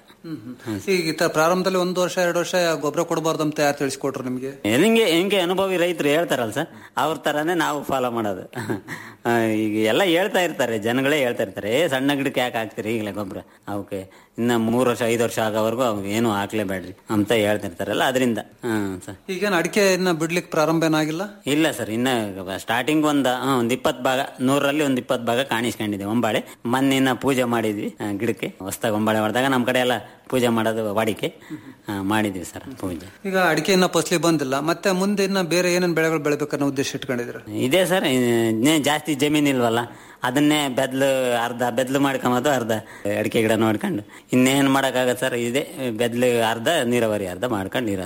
ಈಗ ಈ ತರ ಪ್ರಾರಂಭದಲ್ಲಿ ಒಂದು ವರ್ಷ ಎರಡು ವರ್ಷ ಗೊಬ್ಬರ ಕೊಡಬಾರ್ದು ಅಂತ ಯಾರು ತಿಳಿಸ್ಕೊಟ್ರು ನಿಮ್ಗೆ ಹೆಂಗೆ ಹೆಂಗೆ ಅನುಭವಿ ರೈತರು ಹೇಳ್ತಾರಲ್ಲ ಸರ್ ಅವ್ರ ತರಾನೇ ನಾವು ಫಾಲೋ ಮಾಡೋದು ಆ, ಈಗ ಎಲ್ಲ ಹೇಳ್ತಾ ಇರ್ತಾರೆ ಜನಗಳೇ ಹೇಳ್ತಾ ಇರ್ತಾರೆ ಏ ಸಣ್ಣ ಗಿಡಕ್ಕೆ ಯಾಕೆ ಹಾಕ್ತೀರಿ ಈಗಲೇ ಗೊಬ್ಬರ ಅವಕ್ಕೆ ಇನ್ನ ಮೂರು ವರ್ಷ ಐದು ವರ್ಷ ಆಗೋವರೆಗೂ ಅವು ಏನು ಹಾಕ್ಲೇಬೇಡ್ರಿ ಅಂತ ಹೇಳ್ತಿರ್ತಾರಲ್ಲ ಅದರಿಂದ ಹ್ಮ್ ಸರ್ ಈಗೇನು ಅಡಿಕೆ ಇನ್ನ ಬಿಡ್ಲಿಕ್ಕೆ ಪ್ರಾರಂಭ ಏನಾಗಿಲ್ಲ ಇಲ್ಲ ಸರ್ ಇನ್ನ ಸ್ಟಾರ್ಟಿಂಗ್ ಒಂದ್ ಹಾ, ಒಂದ್ ಇಪ್ಪತ್ ಭಾಗ ನೂರಲ್ಲಿ ಒಂದ್ ಇಪ್ಪತ್ ಭಾಗ ಕಾಣಿಸ್ಕೊಂಡಿದೆ ಒಂಬಾಳೆ ಮೊನ್ನೆ ಇನ್ನ ಪೂಜೆ ಮಾಡಿದ್ವಿ ಆ, ಗಿಡಕ್ಕೆ ಹೊಸ್ದಾಗಿ ಒಂಬಾಳೆ ಮಾಡಿದಾಗ ನಮ್ ಕಡೆ ಎಲ್ಲ ಪೂಜೆ ಮಾಡೋದು ವಾಡಿಕೆ ಆ, ಮಾಡಿದ್ವಿ ಸರ್ ಪೂಜೆ ಈಗ ಅಡಿಕೆ ಇನ್ನ ಫಸಲಿ ಬಂದಿಲ್ಲ ಮತ್ತೆ ಮುಂದೆ ಇನ್ನ ಬೇರೆ ಏನೇನ್ ಬೆಳೆಗಳು ಬೆಳಿಬೇಕನ್ನೋ ಉದ್ದೇಶ ಇಟ್ಕೊಂಡಿದ್ರ ಇದೆ ಸರ್ ಇನ್ನೇ ಜಾಸ್ತಿ ಜಮೀನ್ ಇಲ್ವಲ್ಲ ಅದನ್ನೇ ಬೆದ್ಲು ಅರ್ಧ ಬೆದ್ಲು ಮಾಡ್ಕೊಂಬೋದು ಅರ್ಧ ಅಡಿಕೆ ಗಿಡ ನೋಡ್ಕೊಂಡು ಇನ್ನೇನ್ ಮಾಡಕ್ಕಾಗತ್ತೆ ಸರ್ ಇದೆ ಬೆದ್ಲು ಅರ್ಧ ನೀರಾವರಿ ಅರ್ಧ ಮಾಡ್ಕೊಂಡು ಇರೋದು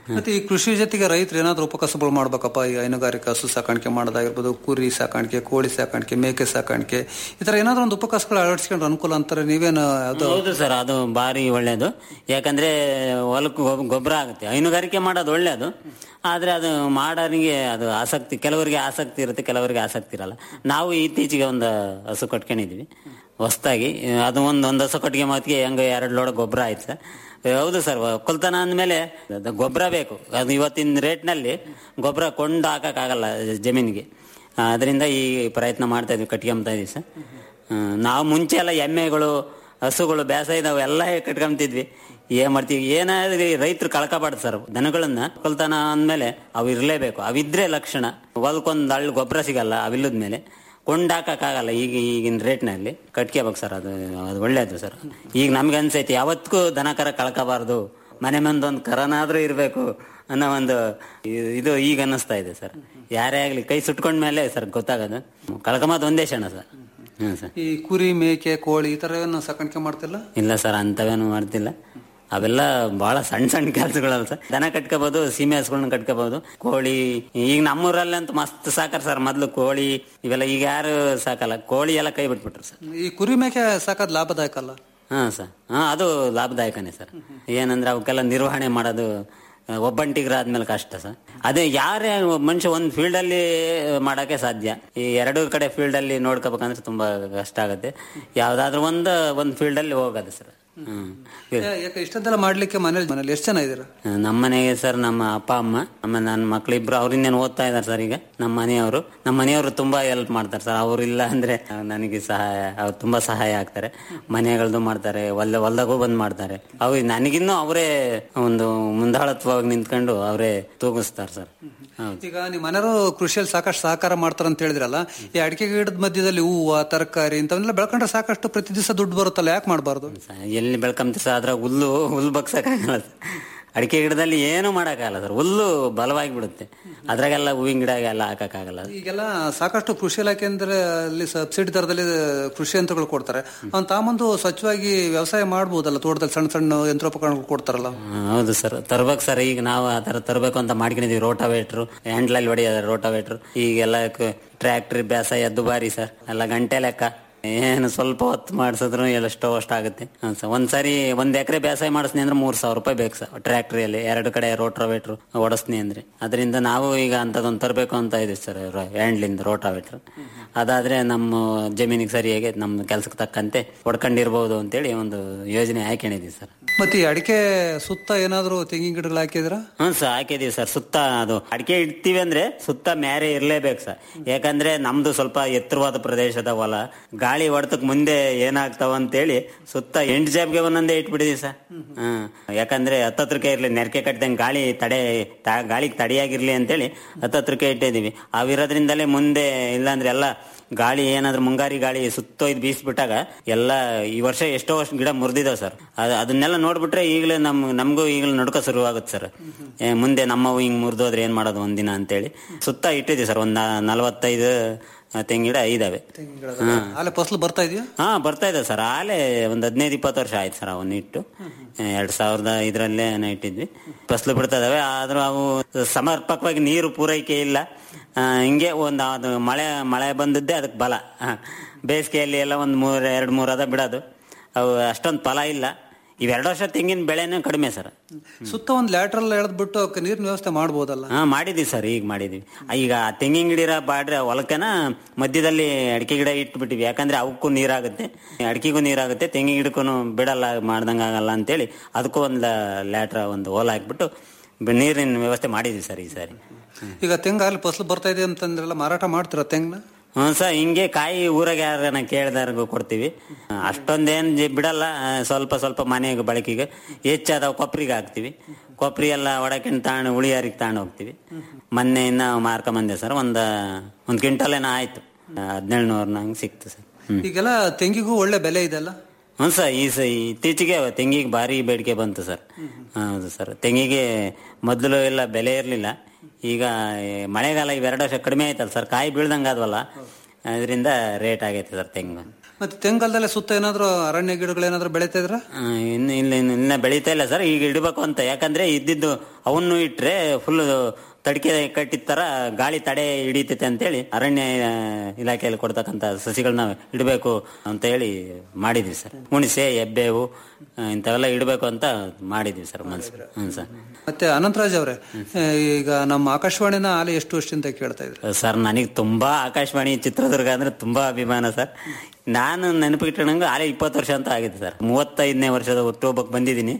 ಮತ್ತೆ ಈ ಕೃಷಿ ಜೊತೆಗೆ ರೈತರು ಏನಾದ್ರು ಉಪಕಸಬುಗಳು ಮಾಡ್ಬೇಕಪ್ಪ ಈ ಹೈನುಗಾರಿಕೆ ಹಸು ಸಾಕಾಣಿಕೆ ಮಾಡೋದಾಗಿರ್ಬೋದು ಕುರಿ ಸಾಕಾಣಿಕೆ ಕೋಳಿ ಸಾಕಾಣಿಕೆ ಮೇಕೆ ಸಾಕಾಣಿಕೆ ಈ ತರ ಏನಾದ್ರು ಒಂದು ಉಪಕಸಗಳು ಅಳವಡಿಸ್ಕೊಂಡ್ರೆ ಅನುಕೂಲ ಅಂತಾರೆ ನೀವೇನು ಅದು ಹೌದು ಸರ್ ಅದು ಭಾರಿ ಒಳ್ಳೇದು ಯಾಕಂದ್ರೆ ಹೊಲಕ್ಕೆ ಗೊಬ್ಬರ ಆಗುತ್ತೆ ಹೈನುಗಾರಿಕೆ ಮಾಡೋದು ಒಳ್ಳೇದು ಆದ್ರೆ ಅದು ಮಾಡೋರಿಗೆ ಅದು ಆಸಕ್ತಿ ಕೆಲವರಿಗೆ ಆಸಕ್ತಿ ಇರುತ್ತೆ ಕೆಲವರಿಗೆ ಆಸಕ್ತಿ ಇರಲ್ಲ ನಾವು ಇತ್ತೀಚೆಗೆ ಒಂದು ಹಸು ಕಟ್ಕೊಂಡಿದ್ವಿ ಹೊಸ್ದಾಗಿ ಅದು ಒಂದು ಒಂದು ಹಸು ಕಟ್ಟಿಗೆ ಮಾತಿಗೆ ಹೆಂಗ ಎರಡು ಲೋಡ ಗೊಬ್ಬರ ಆಯ್ತು ಸರ್ ಹೌದು ಸರ್ ಒಕ್ಕಲ್ತನ ಅಂದಮೇಲೆ ಅದು ಗೊಬ್ಬರ ಬೇಕು ಅದು ಇವತ್ತಿನ ರೇಟ್ನಲ್ಲಿ ಗೊಬ್ಬರ ಕೊಂಡು ಹಾಕಕ್ಕಾಗಲ್ಲ ಜಮೀನಿಗೆ ಅದರಿಂದ ಈ ಪ್ರಯತ್ನ ಮಾಡ್ತಾ ಇದ್ವಿ ಕಟ್ಕೊಂತ ಇದೀವಿ ಸರ್ ಆ, ನಾವು ಮುಂಚೆ ಎಲ್ಲ ಎಮ್ಮೆಗಳು ಹಸುಗಳು ಬೇಸ ಇದಾವೆ ಎಲ್ಲ ಕಟ್ಕೊಂತಿದ್ವಿ ಏನ್ ಮಾಡ್ತೀವಿ ಏನಾದ್ರೆ ರೈತರು ಕಳ್ಕೊಬಾರ್ದು ಸರ್ ದನಗಳನ್ನ ಒಕ್ಕಲ್ತನ ಅಂದ್ಮೇಲೆ ಅವು ಇರ್ಲೇಬೇಕು ಅವಿದ್ರೆ ಲಕ್ಷಣ ಹೊಲ್ಕೊಂದ್ ಹಳ್ಳು ಗೊಬ್ಬರ ಸಿಗಲ್ಲ ಅವಿಲ್ಲದ ಮೇಲೆ ಕೊಂಡಾಕಕ್ಕಾಗಲ್ಲ ಈಗ ಈಗಿನ ರೇಟ್ನಲ್ಲಿ ಕಟ್ಕೋಬೇಕು ಸರ್ ಅದು ಅದು ಒಳ್ಳೇದು ಸರ್ ಈಗ ನಮ್ಗೆ ಅನ್ಸೈತಿ ಯಾವತ್ತಿಗೂ ದನ ಕರ ಕಳ್ಕೋಬಾರ್ದು ಮನೆ ಮುಂದೊಂದು ಕರನಾದ್ರೂ ಇರಬೇಕು ಅನ್ನೋ ಒಂದು ಇ- ಇದು ಈಗ ಅನ್ನಿಸ್ತಾ ಇದೆ ಸರ್ ಯಾರೇ ಆಗ್ಲಿ ಕೈ ಸುಟ್ಕೊಂಡ್ಮೇಲೆ ಸರ್ ಗೊತ್ತಾಗೋದು ಕಳ್ಕೊಂಬದ್ ಒಂದೇ ಕ್ಷಣ ಸರ್ ಹ್ಞೂ ಸರ್ ಈ ಕುರಿ ಮೇಕೆ ಕೋಳಿ ಈ ತರ ಏನು ಸಾಕಾಣಿಕೆ ಮಾಡ್ತಿಲ್ಲ ಇಲ್ಲ ಸರ್ ಅಂತವೇನು ಮಾಡ್ತಿಲ್ಲ ಅವೆಲ್ಲ ಬಹಳ ಸಣ್ಣ ಸಣ್ಣ ಕೆಲಸಗಳಲ್ಲ ಸರ್ ದನ ಕಟ್ಕೋಬಹುದು ಸೀಮೆ ಹಸುಗಳನ್ನ ಕಟ್ಕೋಬಹುದು ಕೋಳಿ ಈಗ ನಮ್ಮೂರಲ್ಲಿ ಅಂತೂ ಮಸ್ತ್ ಸಾಕಾರ ಸರ್ ಮೊದ್ಲು ಕೋಳಿ ಇವೆಲ್ಲ ಈಗ ಯಾರು ಸಾಕಲ್ಲ ಕೋಳಿ ಎಲ್ಲ ಕೈ ಬಿಟ್ಬಿಟ್ರು ಸರ್ ಈ ಕುರಿ ಮೇಕೆ ಸಾಕೋದ್ ಲಾಭದಾಯಕ ಅಲ್ಲ ಹಾ ಸರ್ ಹಾ ಅದು ಲಾಭದಾಯಕನೇ ಸರ್ ಏನಂದ್ರೆ ಅವಕ್ಕೆಲ್ಲ ನಿರ್ವಹಣೆ ಮಾಡೋದು ಆ, ಒಬ್ಬಂಟಿಗರಾದ್ಮೇಲೆ ಕಷ್ಟ ಸರ್ ಅದೇ ಯಾರೇ ಒಬ್ಬ ಮನುಷ್ಯ ಒಂದು ಫೀಲ್ಡ್ ಅಲ್ಲಿ ಮಾಡಕ್ಕೆ ಸಾಧ್ಯ ಈ ಎರಡು ಕಡೆ ಫೀಲ್ಡ್ ಅಲ್ಲಿ ನೋಡ್ಕೋಬೇಕಂದ್ರೆ ತುಂಬಾ ಕಷ್ಟ ಆಗುತ್ತೆ ಯಾವ್ದಾದ್ರು ಒಂದು ಒಂದು ಫೀಲ್ಡ್ ಅಲ್ಲಿ ಹೋಗೋದು ಸರ್ ಹ್ಮ್ ಯಾ- ಯಾಕೆ ಇಷ್ಟೊಂದೆಲ್ಲ ಮಾಡ್ಲಿಕ್ಕೆ ಮನೇಲಿ ಮನೇಲಿ ಎಷ್ಟು ಜನ ಇದ್ದೀರಾ ನಮ್ಮ ಮನೆಗೆ ಸರ್ ನಮ್ಮ ಅಪ್ಪ ಅಮ್ಮ ನಮ್ಮ ನನ್ನ ಮಕ್ಳಿಬ್ರು ಅವ್ರಿಂದೇನು ಓದ್ತಾ ಇದಾರೆ ಸರ್ ಈಗ ನಮ್ಮ ಮನೆಯವರು ನಮ್ಮ ಮನೆಯವರು ತುಂಬಾ ಹೆಲ್ಪ್ ಮಾಡ್ತಾರೆ ಸರ್ ಅವ್ರು ಇಲ್ಲ ಅಂದ್ರೆ ನನಗೆ ಸಹಾಯ ಅವ್ರು ತುಂಬಾ ಸಹಾಯ ಆಗ್ತಾರೆ ಮನೆಗಳದ್ದು ಮಾಡ್ತಾರೆ ಹೊಲ ಹೊಲ್ದಾಗೂ ಬಂದ್ ಮಾಡ್ತಾರೆ ಅವ್ರು ನನಗಿನ್ನೂ ಅವರೇ ಒಂದು ಮುಂದಾಳತ್ವವಾಗಿ ನಿಂತ್ಕೊಂಡು ಅವರೇ ತೂಗಿಸ್ತಾರೆ ಸರ್ ಹೌದು ಈಗ ನಿಮ್ಮ ಮನೆಯವರು ಕೃಷಿಯಲ್ಲಿ ಸಾಕಷ್ಟು ಸಹಕಾರ ಮಾಡ್ತಾರೆ ಅಂತ ಹೇಳಿದ್ರಲ್ಲ ಈ ಅಡಿಕೆ ಗಿಡದ ಮಧ್ಯದಲ್ಲಿ ಹೂವು ತರಕಾರಿ ಇಂಥವನ್ನೆಲ್ಲ ಬೆಳ್ಕೊಂಡ್ರೆ ಸಾಕಷ್ಟು ಪ್ರತಿ ದಿವಸ ದುಡ್ಡು ಬರುತ್ತಲ್ಲ ಯಾಕೆ ಮಾಡಬಾರ್ದು ಎಲ್ಲಿ ಬೆಳ್ಕೊಂತ ಸರ್ ಅದ್ರಾಗ ಹುಲ್ಲು ಹುಲ್ಲು ಬಗ್ಸಕ್ಕಾಗಲ್ಲ ಸರ್ ಅಡಿಕೆ ಗಿಡದಲ್ಲಿ ಏನೂ ಮಾಡೋಕ್ಕಾಗಲ್ಲ ಸರ್ ಹುಲ್ಲು ಬಲವಾಗಿ ಬಿಡುತ್ತೆ ಅದ್ರಾಗೆಲ್ಲ ಹೂವಿನ ಗಿಡ ಎಲ್ಲ ಹಾಕಕ್ಕಾಗಲ್ಲ ಈಗೆಲ್ಲ ಸಾಕಷ್ಟು ಕೃಷಿ ಇಲಾಖೆ ಅಂದ್ರೆ ಅಲ್ಲಿ ಸಬ್ಸಿಡಿ ದರದಲ್ಲಿ ಕೃಷಿ ಯಂತ್ರಗಳು ಕೊಡ್ತಾರೆ ಅವ್ನು ತಾಮಂದು ಸ್ವಚ್ಛವಾಗಿ ವ್ಯವಸಾಯ ಮಾಡ್ಬೋದಲ್ಲ ತೋಟದಲ್ಲಿ ಸಣ್ಣ ಸಣ್ಣ ಯಂತ್ರೋಪಕರಣಗಳು ಕೊಡ್ತಾರಲ್ಲ ಹಾ, ಹೌದು ಸರ್ ತರ್ಬೇಕು ಸರ್ ಈಗ ನಾವು ಆ ತರ ತರಬೇಕು ಅಂತ ಮಾಡ್ಕೊಂಡಿದೀವಿ ರೋಟಾವೇಟ್ರು ಹ್ಯಾಂಡ್ಲಲ್ಲಿ ಹೊಡೆಯೋದು ರೋಟಾವೇಟ್ರು ಈಗೆಲ್ಲ ಟ್ರ್ಯಾಕ್ಟರ್ ಬೇಸಾಯ ದುಬಾರಿ ಸರ್ ಎಲ್ಲ ಗಂಟೆ ಲೆಕ್ಕ ಏನು ಸ್ವಲ್ಪ ಹೊತ್ತು ಮಾಡಿಸಿದ್ರು ಎಷ್ಟೋ ಅಷ್ಟು ಆಗುತ್ತೆ ಹಾ, ಸರ್ ಒಂದ್ಸರಿ ಒಂದ್ ಎಕರೆ ಬೇಸಾಯ ಮಾಡಿಸ್ನಿ ಅಂದ್ರೆ ಮೂರ್ ಸಾವಿರ ರೂಪಾಯಿ ಬೇಕು ಸರ್ ಟ್ರ್ಯಾಕ್ಟ್ರಿಯಲ್ಲಿ ಎರಡು ಕಡೆ ರೋಟಾವೇಟ್ರು ಓಡಿಸ್ನಿ ಅಂದ್ರೆ ಅದರಿಂದ ನಾವು ಈಗ ಅಂತದೊಂದು ತರಬೇಕು ಅಂತ ಇದೀವಿ ಸರ್ ಹ್ಯಾಂಡ್ಲಿಂದ ರೋಟಾವೇಟ್ರ್ ಅದಾದ್ರೆ ನಮ್ಮ ಜಮೀನಿಗೆ ಸರಿಯಾಗಿ ನಮ್ಮ ಕೆಲ್ಸಕ್ಕೆ ತಕ್ಕಂತೆ ಹೊಡ್ಕೊಂಡಿರ್ಬೋದು ಅಂತೇಳಿ ಒಂದು ಯೋಜನೆ ಹಾಕೊಂಡಿದೀವಿ ಸರ್ ಮತ್ತೆ ಈ ಅಡಿಕೆ ಸುತ್ತ ಏನಾದ್ರು ತೆಂಗಿನ ಗಿಡಗಳು ಹಾಕಿದ್ರ ಹ್ಮ್ ಸರ್ ಹಾಕಿದೀವಿ ಸರ್ ಸುತ್ತ ಅದು ಅಡಿಕೆ ಇಡ್ತೀವಿ ಅಂದ್ರೆ ಸುತ್ತ ಮ್ಯಾರೆ ಇರ್ಲೇಬೇಕು ಸರ್ ಯಾಕಂದ್ರೆ ನಮ್ದು ಸ್ವಲ್ಪ ಎತ್ತರವಾದ ಪ್ರದೇಶದ ಹೊಲ ಗಾಳಿ ಹೊಡೆತಕ್ ಮುಂದೆ ಏನಾಗ್ತಾವ ಅಂತೇಳಿ ಸುತ್ತ ಎಂಟು ಜಾಬ್ಗೆ ಒಂದೊಂದೇ ಇಟ್ಬಿಟ್ಟಿದೀವಿ ಸರ್ ಹ್ಮ್ ಯಾಕಂದ್ರೆ ಹತ್ತತ್ರಕ್ಕೆ ಇರ್ಲಿ ನೆರಕೆ ಕಟ್ಟಿದಂಗೆ ಗಾಳಿ ತಡೆ ತ- ಗಾಳಿಗೆ ತಡೆಯಾಗಿರ್ಲಿ ಅಂತೇಳಿ ಹತ್ತತ್ರಕ್ಕೆ ಇಟ್ಟಿದೀವಿ ಅವಿರೋದ್ರಿಂದಲೇ ಮುಂದೆ ಇಲ್ಲಾಂದ್ರೆ ಎಲ್ಲ ಗಾಳಿ ಏನಾದ್ರೂ ಮುಂಗಾರಿ ಗಾಳಿ ಸುತ್ತೊಯ್ದು ಬೀಸ್ಬಿಟ್ಟಾಗ ಎಲ್ಲ ಈ ವರ್ಷ ಎಷ್ಟೋ ವರ್ಷ ಗಿಡ ಮುರಿದಿದಾವೆ ಸರ್ ಅದ್- ಅದನ್ನೆಲ್ಲ ನೋಡ್ಬಿಟ್ರೆ ಈಗಲೇ ನಮ್ ನಮಗೂ ಈಗಲೇ ನಡ್ಕೋ ಶುರುವಾಗುತ್ತೆ ಸರ್ ಏ, ಮುಂದೆ ನಮ್ಮವು ಹಿಂಗ್ ಮುರಿದೋದ್ರೆ ಏನ್ ಮಾಡೋದು ಒಂದಿನ ಅಂತೇಳಿ ಸುತ್ತ ಇಟ್ಟಿದ್ದೀವಿ ಸರ್ ಒಂದ್ ನಲವತ್ತೈದು ತೆಂಗಿನ ಗಿಡ ಇದಾವೆ ಹಾ ಅಲ್ಲೇ ಫಸಲು ಬರ್ತಾ ಇದೆಯಾ ಹಾ ಬರ್ತಾ ಇದೆ ಸರ್ ಆಲೆ ಒಂದ್ ಹದಿನೈದು ಇಪ್ಪತ್ತು ವರ್ಷ ಆಯ್ತು ಸರ್ ಅವನ್ನ ಇಟ್ಟು ಎರಡ್ ಸಾವಿರದ ಇದರಲ್ಲೇ ಇಟ್ಟಿದ್ವಿ ಫಸಲು ಬಿಡ್ತಾ ಇದಾವೆ ಆದ್ರೂ ಅವು ಸಮರ್ಪಕವಾಗಿ ನೀರು ಪೂರೈಕೆ ಇಲ್ಲ ಆ, ಹಿಂಗೆ ಒಂದು ಅದು ಮಳೆ ಮಳೆ ಬಂದದ್ದೇ ಅದಕ್ಕೆ ಬಲ ಆ, ಬೇಸಿಗೆಯಲ್ಲಿ ಎಲ್ಲ ಒಂದ್ ಮೂರ್ ಎರಡ್ ಮೂರ್ ಅದ ಬಿಡೋದು ಅವು ಅಷ್ಟೊಂದು ಫಲ ಇಲ್ಲ ಇವೆರಡು ವರ್ಷ ತೆಂಗಿನ ಬೆಳೆನೇ ಕಡಿಮೆ ಸರ್ ಸುತ್ತ ಒಂದು ಲ್ಯಾಟ್ರಲ್ ಎಳೆದ್ಬಿಟ್ಟು ಅವಕ್ಕೆ ನೀರಿನ ವ್ಯವಸ್ಥೆ ಮಾಡ್ಬೋದಲ್ಲ ಹಾ ಮಾಡಿದೀವಿ ಸರ್ ಈಗ ಮಾಡಿದೀವಿ ಈಗ ತೆಂಗಿನ ಗಿಡ ಇರೋ ಬಾಡ್ರೆ ಹೊಲಕ್ಕನ ಮಧ್ಯದಲ್ಲಿ ಅಡಿಕೆ ಗಿಡ ಇಟ್ಬಿಟ್ಟಿವಿ ಯಾಕಂದ್ರೆ ಅವಕ್ಕೂ ನೀರಾಗುತ್ತೆ ಅಡಿಕೆಗೂ ನೀರಾಗುತ್ತೆ ತೆಂಗಿನ ಗಿಡಕ್ಕೂ ಬಿಡಲ್ಲ ಮಾಡ್ದಂಗ ಆಗಲ್ಲ ಅಂತೇಳಿ ಅದಕ್ಕೂ ಒಂದು ಲ್ಯಾಟ್ರ ಒಂದು ಓಲ ಹಾಕ್ಬಿಟ್ಟು ಬ- ನೀರಿನ ವ್ಯವಸ್ಥೆ ಮಾಡಿದೀವಿ ಸರ್ ಈ ಸಾರಿ ಈಗ ತೆಂಗ ಅಲ್ಲಿ ಫಸಲು ಬರ್ತಾ ಇದೆ ಅಂತಂದ್ರೆಲ್ಲ ಮಾರಾಟ ಮಾಡ್ತೀರಾ ತೆಂಗನ ಹ್ಮ್ ಸರ್ ಹಿಂಗೆ ಕಾಯಿ ಊರಾಗ ಯಾರನ್ನ ಕೇಳ್ದಾರ್ಗು ಕೊಡ್ತೀವಿ ಅಷ್ಟೊಂದೇನ್ ಜಿ- ಬಿಡಲ್ಲ ಆ, ಸ್ವಲ್ಪ ಸ್ವಲ್ಪ ಮನೆಗೆ ಬಳಕೆಗೆ ಹೆಚ್ಚಾದವು ಕೊಪ್ರಿಗೆ ಹಾಕ್ತಿವಿ ಕೊಪ್ರಿ ಎಲ್ಲ ಒಡಕಿನ ತಾಣ ಉಳಿಯಾರಿಗೆ ತಗೊಂಡು ಹೋಗ್ತೀವಿ ಮೊನ್ನೆ ಇನ್ನ ಮಾರ್ಕೊಂಬಂದೆ ಸರ್ ಒಂದ ಒಂದ್ ಕ್ವಿಂಟಲ್ ಏನೋ ಆಯ್ತು ಹದಿನೇಳು ನೂರ ನಂಗೆ ಸಿಕ್ತು ಸರ್ ಹ್ಮ್ ಈಗೆಲ್ಲ ತೆಂಗಿಗೂ ಒಳ್ಳೆ ಬೆಲೆ ಇದೆಲ್ಲ ಹ್ಞೂ ಸರ್ ಈ ಸ ಇತ್ತೀಚೆಗೆ ತೆಂಗಿಗೆ ಭಾರಿ ಬೇಡಿಕೆ ಬಂತು ಸರ್ ಹೌದು ಸರ್ ತೆಂಗಿಗೆ ಮೊದಲು ಎಲ್ಲ ಬೆಲೆ ಇರಲಿಲ್ಲ ಈಗ ಈ ಮಳೆಗಾಲ ಇವೆರಡು ವರ್ಷ ಕಡಿಮೆ ಆಯ್ತಲ್ಲ ಸರ್ ಕಾಯಿ ಬೀಳ್ದಂಗೆ ಆದ್ವಲ್ಲ ಅದರಿಂದ ರೇಟ್ ಆಗೈತೆ ಸರ್ ತೆಂಗು ಮತ್ತೆ ತೆಂಗಲ್ದಲ್ಲೇ ಸುತ್ತ ಏನಾದ್ರು ಅರಣ್ಯ ಗಿಡಗಳು ಏನಾದ್ರು ಬೆಳೀತಾ ಇದ್ರ ಆ, ಇನ್ನು ಇಲ್ಲ ಇನ್ನು ಇನ್ನ ಬೆಳೀತಾ ಇಲ್ಲ ಸರ್ ಈಗ ಇಡಬೇಕು ಅಂತ ಯಾಕಂದ್ರೆ ಇದ್ದಿದ್ದು ಅವನ್ನು ಇಟ್ರೆ ಫುಲ್ ತಡಿಕೆ ಕಟ್ಟಿದ ತರ ಗಾಳಿ ತಡೆ ಹಿಡಿತೈತೆ ಅಂತೇಳಿ ಅರಣ್ಯ ಆ, ಇಲಾಖೆಯಲ್ಲಿ ಕೊಡ್ತಕ್ಕಂತ ಸಸಿಗಳನ್ನ ಇಡಬೇಕು ಅಂತ ಹೇಳಿ ಮಾಡಿದ್ವಿ ಸರ್ ಹುಣಿಸೆ ಎಬ್ಬೇವು ಆ, ಇಂಥವೆಲ್ಲ ಇಡಬೇಕು ಅಂತ ಮಾಡಿದ್ವಿ ಸರ್ ಮನ್ಸು ಹ್ಞೂ ಸರ್ ಮತ್ತೆ ಅನಂತರಾಜ್ ಅವರೇ ಈಗ ನಮ್ಮ ಆಕಾಶವಾಣಿನ ಆಲೆ ಎಷ್ಟು ವರ್ಷದಿಂದ ಕೇಳ್ತಾ ಇದ್ರಿ ಸರ್ ನನಗೆ ತುಂಬಾ ಆಕಾಶವಾಣಿ ಚಿತ್ರದುರ್ಗ ಅಂದ್ರೆ ತುಂಬಾ ಅಭಿಮಾನ ಸರ್ ನಾನು ನೆನಪಿಟ್ಟಣಂಗೆ ಆಲೆ ಇಪ್ಪತ್ತು ವರ್ಷ ಅಂತ ಆಗಿದೆ ಸರ್ ಮೂವತ್ತೈದನೇ ವರ್ಷದ ಹುಟ್ಟುಹಬ್ಬಕ್ಕೆ ಬಂದಿದ್ದೀನಿ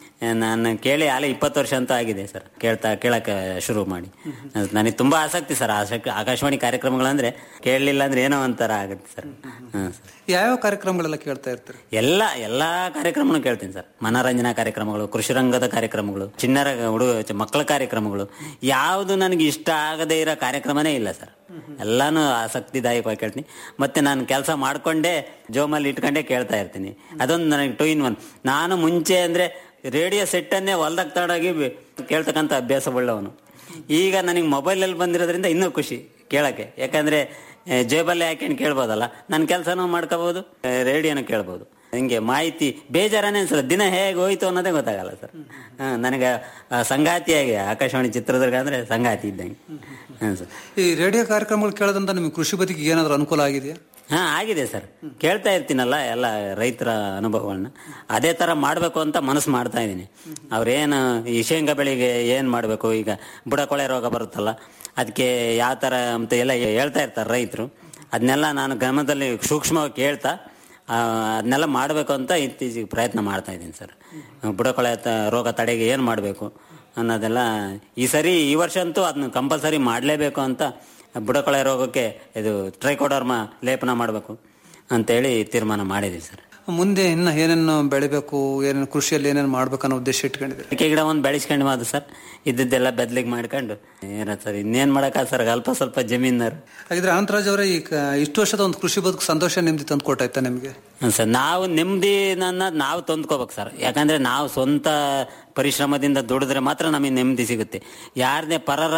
ನಾನು ಕೇಳಿ ಆಲೆ ಇಪ್ಪತ್ತು ವರ್ಷ ಅಂತ ಆಗಿದೆ ಸರ್ ಕೇಳ್ತಾ ಕೇಳಕ್ಕೆ ಶುರು ಮಾಡಿ ನನಗೆ ತುಂಬಾ ಆಸಕ್ತಿ ಸರ್ ಆಸಕ್ತಿ ಆಕಾಶವಾಣಿ ಕಾರ್ಯಕ್ರಮಗಳಂದ್ರೆ ಕೇಳಲಿಲ್ಲ ಅಂದ್ರೆ ಏನೋ ಒಂಥರ ಆಗುತ್ತೆ ಸರ್ ಹ್ಮ್ ಸರ್ ಯಾವ್ಯಾವ ಕಾರ್ಯಕ್ರಮಗಳೆಲ್ಲ ಕೇಳ್ತಾ ಇರ್ತೀರಿ ಎಲ್ಲ ಎಲ್ಲಾ ಕಾರ್ಯಕ್ರಮನೂ ಕೇಳ್ತೀನಿ ಸರ್ ಮನೋರಂಜನಾ ಕಾರ್ಯಕ್ರಮಗಳು ಕೃಷಿ ರಂಗದ ಕಾರ್ಯಕ್ರಮಗಳು ಚಿಣ್ಣರ ಹುಡುಗ ಚ- ಮಕ್ಕಳ ಕಾರ್ಯಕ್ರಮಗಳು ಯಾವುದು ನನಗೆ ಇಷ್ಟ ಆಗದೇ ಇರೋ ಕಾರ್ಯಕ್ರಮನೇ ಇಲ್ಲ ಸರ್ ಎಲ್ಲಾನು ಆಸಕ್ತಿದಾಯಕವಾಗಿ ಕೇಳ್ತೀನಿ ಮತ್ತೆ ನಾನು ಕೆಲಸ ಮಾಡ್ಕೊಂಡೇ ಜೋಮಲ್ಲಿ ಇಟ್ಕೊಂಡೇ ಕೇಳ್ತಾ ಇರ್ತೀನಿ ಅದೊಂದು ನನಗೆ ಟೂ ಇನ್ ಒನ್ ನಾನು ಮುಂಚೆ ಅಂದ್ರೆ ರೇಡಿಯೋ ಸೆಟ್ಟನ್ನೇ ಹೊಲ್ದಾಗ ತಗೊಂಡೋಗಿ ಬೆ- ಕೇಳ್ತಕ್ಕಂಥ ಅಭ್ಯಾಸ ಉಳ್ಳವನು ಈಗ ನನಗೆ ಮೊಬೈಲಲ್ಲಿ ಬಂದಿರೋದ್ರಿಂದ ಇನ್ನೂ ಖುಷಿ ಕೇಳಕ್ಕೆ ಯಾಕಂದ್ರೆ ಆ, ಜೇಬಲ್ಲೇ ಹಾಕೊಂಡು ಕೇಳ್ಬೋದಲ್ಲ ನನ್ನ ಕೆಲಸನೂ ಮಾಡ್ಕೋಬಹುದು ರೇಡಿಯೋನು ಕೇಳ್ಬೋದು ಹಿಂಗೆ ಮಾಹಿತಿ ಬೇಜಾರನೇ ಅನ್ಸಲ್ಲ ದಿನ ಹೇಗೆ ಹೋಯ್ತು ಅನ್ನೋದೇ ಗೊತ್ತಾಗಲ್ಲ ಸರ್ ಹಾ, ನನಗೆ ಆ, ಸಂಗಾತಿಯಾಗಿ ಆಕಾಶವಾಣಿ ಚಿತ್ರದುರ್ಗ ಅಂದ್ರೆ ಸಂಗಾತಿ ಇದ್ದಂಗೆ ಹಾಂ ಸರ್ ಈ ರೇಡಿಯೋ ಕಾರ್ಯಕ್ರಮಗಳು ಕೇಳೋದ್ರಿಂದ ನಿಮಗೆ ಕೃಷಿ ಬದುಕಿಗೆ ಏನಾದ್ರು ಅನುಕೂಲ ಆಗಿದೆಯಾ ಹಾ ಆಗಿದೆ ಸರ್ ಕೇಳ್ತಾ ಇರ್ತೀನಲ್ಲ ಎಲ್ಲ ರೈತರ ಅನುಭವಗಳನ್ನ ಅದೇ ತರ ಮಾಡ್ಬೇಕು ಅಂತ ಮನಸ್ಸು ಮಾಡ್ತಾ ಇದ್ದೀನಿ ಅವ್ರೇನು ಈ ಶೇಂಗಾ ಬೆಳೆಗೆ ಏನ್ ಮಾಡ್ಬೇಕು ಈಗ ಬುಡಕೊಳೆ ರೋಗ ಬರುತ್ತಲ್ಲ ಅದಕ್ಕೆ ಯಾವ ತರ ಅಂತ ಎಲ್ಲ ಹೇಳ್ತಾ ಇರ್ತಾರೆ ರೈತರು ಅದನ್ನೆಲ್ಲ ನಾನು ಗಮನದಲ್ಲಿ ಸೂಕ್ಷ್ಮವಾಗಿ ಕೇಳ್ತಾ ಆ, ಅದನ್ನೆಲ್ಲ ಮಾಡಬೇಕು ಅಂತ ಇತ್ತೀಚೆಗೆ ಪ್ರಯತ್ನ ಮಾಡ್ತಾ ಇದ್ದೀನಿ ಸರ್ ಬುಡಕೊಳೆ ತ- ರೋಗ ತಡೆಗೆ ಏನು ಮಾಡಬೇಕು ಅನ್ನೋದೆಲ್ಲ ಈ ಸರಿ ಈ ವರ್ಷ ಅಂತೂ ಅದನ್ನ ಕಂಪಲ್ಸರಿ ಮಾಡಲೇಬೇಕು ಅಂತ ಬುಡಕೊಳೆ ರೋಗಕ್ಕೆ ಇದು ಟ್ರೈಕೋಡರ್ಮ ಲೇಪನ ಮಾಡಬೇಕು ಅಂತೇಳಿ ತೀರ್ಮಾನ ಮಾಡಿದ್ದೀವಿ ಸರ್ ಮುಂದೆ ಇನ್ನ ಏನೇನು ಬೆಳಿಬೇಕು ಏನೇನು ಕೃಷಿಯಲ್ಲಿ ಏನೇನು ಮಾಡ್ಬೇಕು ಅನ್ನೋ ಉದ್ದೇಶ ಇಟ್ಕೊಂಡಿದ್ದೀರಿ ಅಡಿಕೆ ಗಿಡ ಒಂದು ಬೆಳೆಸ್ಕೊಂಡು ಮಾದು ಸರ್ ಇದ್ದದ್ದೆಲ್ಲ ಬೆದ್ಲಿಗೆ ಮಾಡ್ಕೊಂಡು ಏನ ಸರ್ ಇನ್ನೇನ್ ಮಾಡಕ್ಕ ಸರ್ ಅಲ್ಪ ಸ್ವಲ್ಪ ಜಮೀನರು ಹಾಗಿದ್ರೆ ಅನಂತರಾಜ್ ಅವರೇ ಈ ಕ- ಇಷ್ಟು ವರ್ಷದ ಒಂದು ಕೃಷಿ ಬದುಕು ಸಂತೋಷ ನೆಮ್ಮದಿ ತಂದು ಕೊಟ್ಟಾಯ್ತಾ ನಿಮಗೆ ಹ್ಮ್ ಸರ್ ನಾವು ನೆಮ್ಮದಿ ನಾವು ತಂದ್ಕೋಬೇಕು ಸರ್ ಯಾಕಂದ್ರೆ ನಾವು ಸ್ವಂತ ಪರಿಶ್ರಮದಿಂದ ದುಡಿದ್ರೆ ಮಾತ್ರ ನಮಗೆ ನೆಮ್ಮದಿ ಸಿಗುತ್ತೆ ಯಾರನ್ನೇ ಪರರ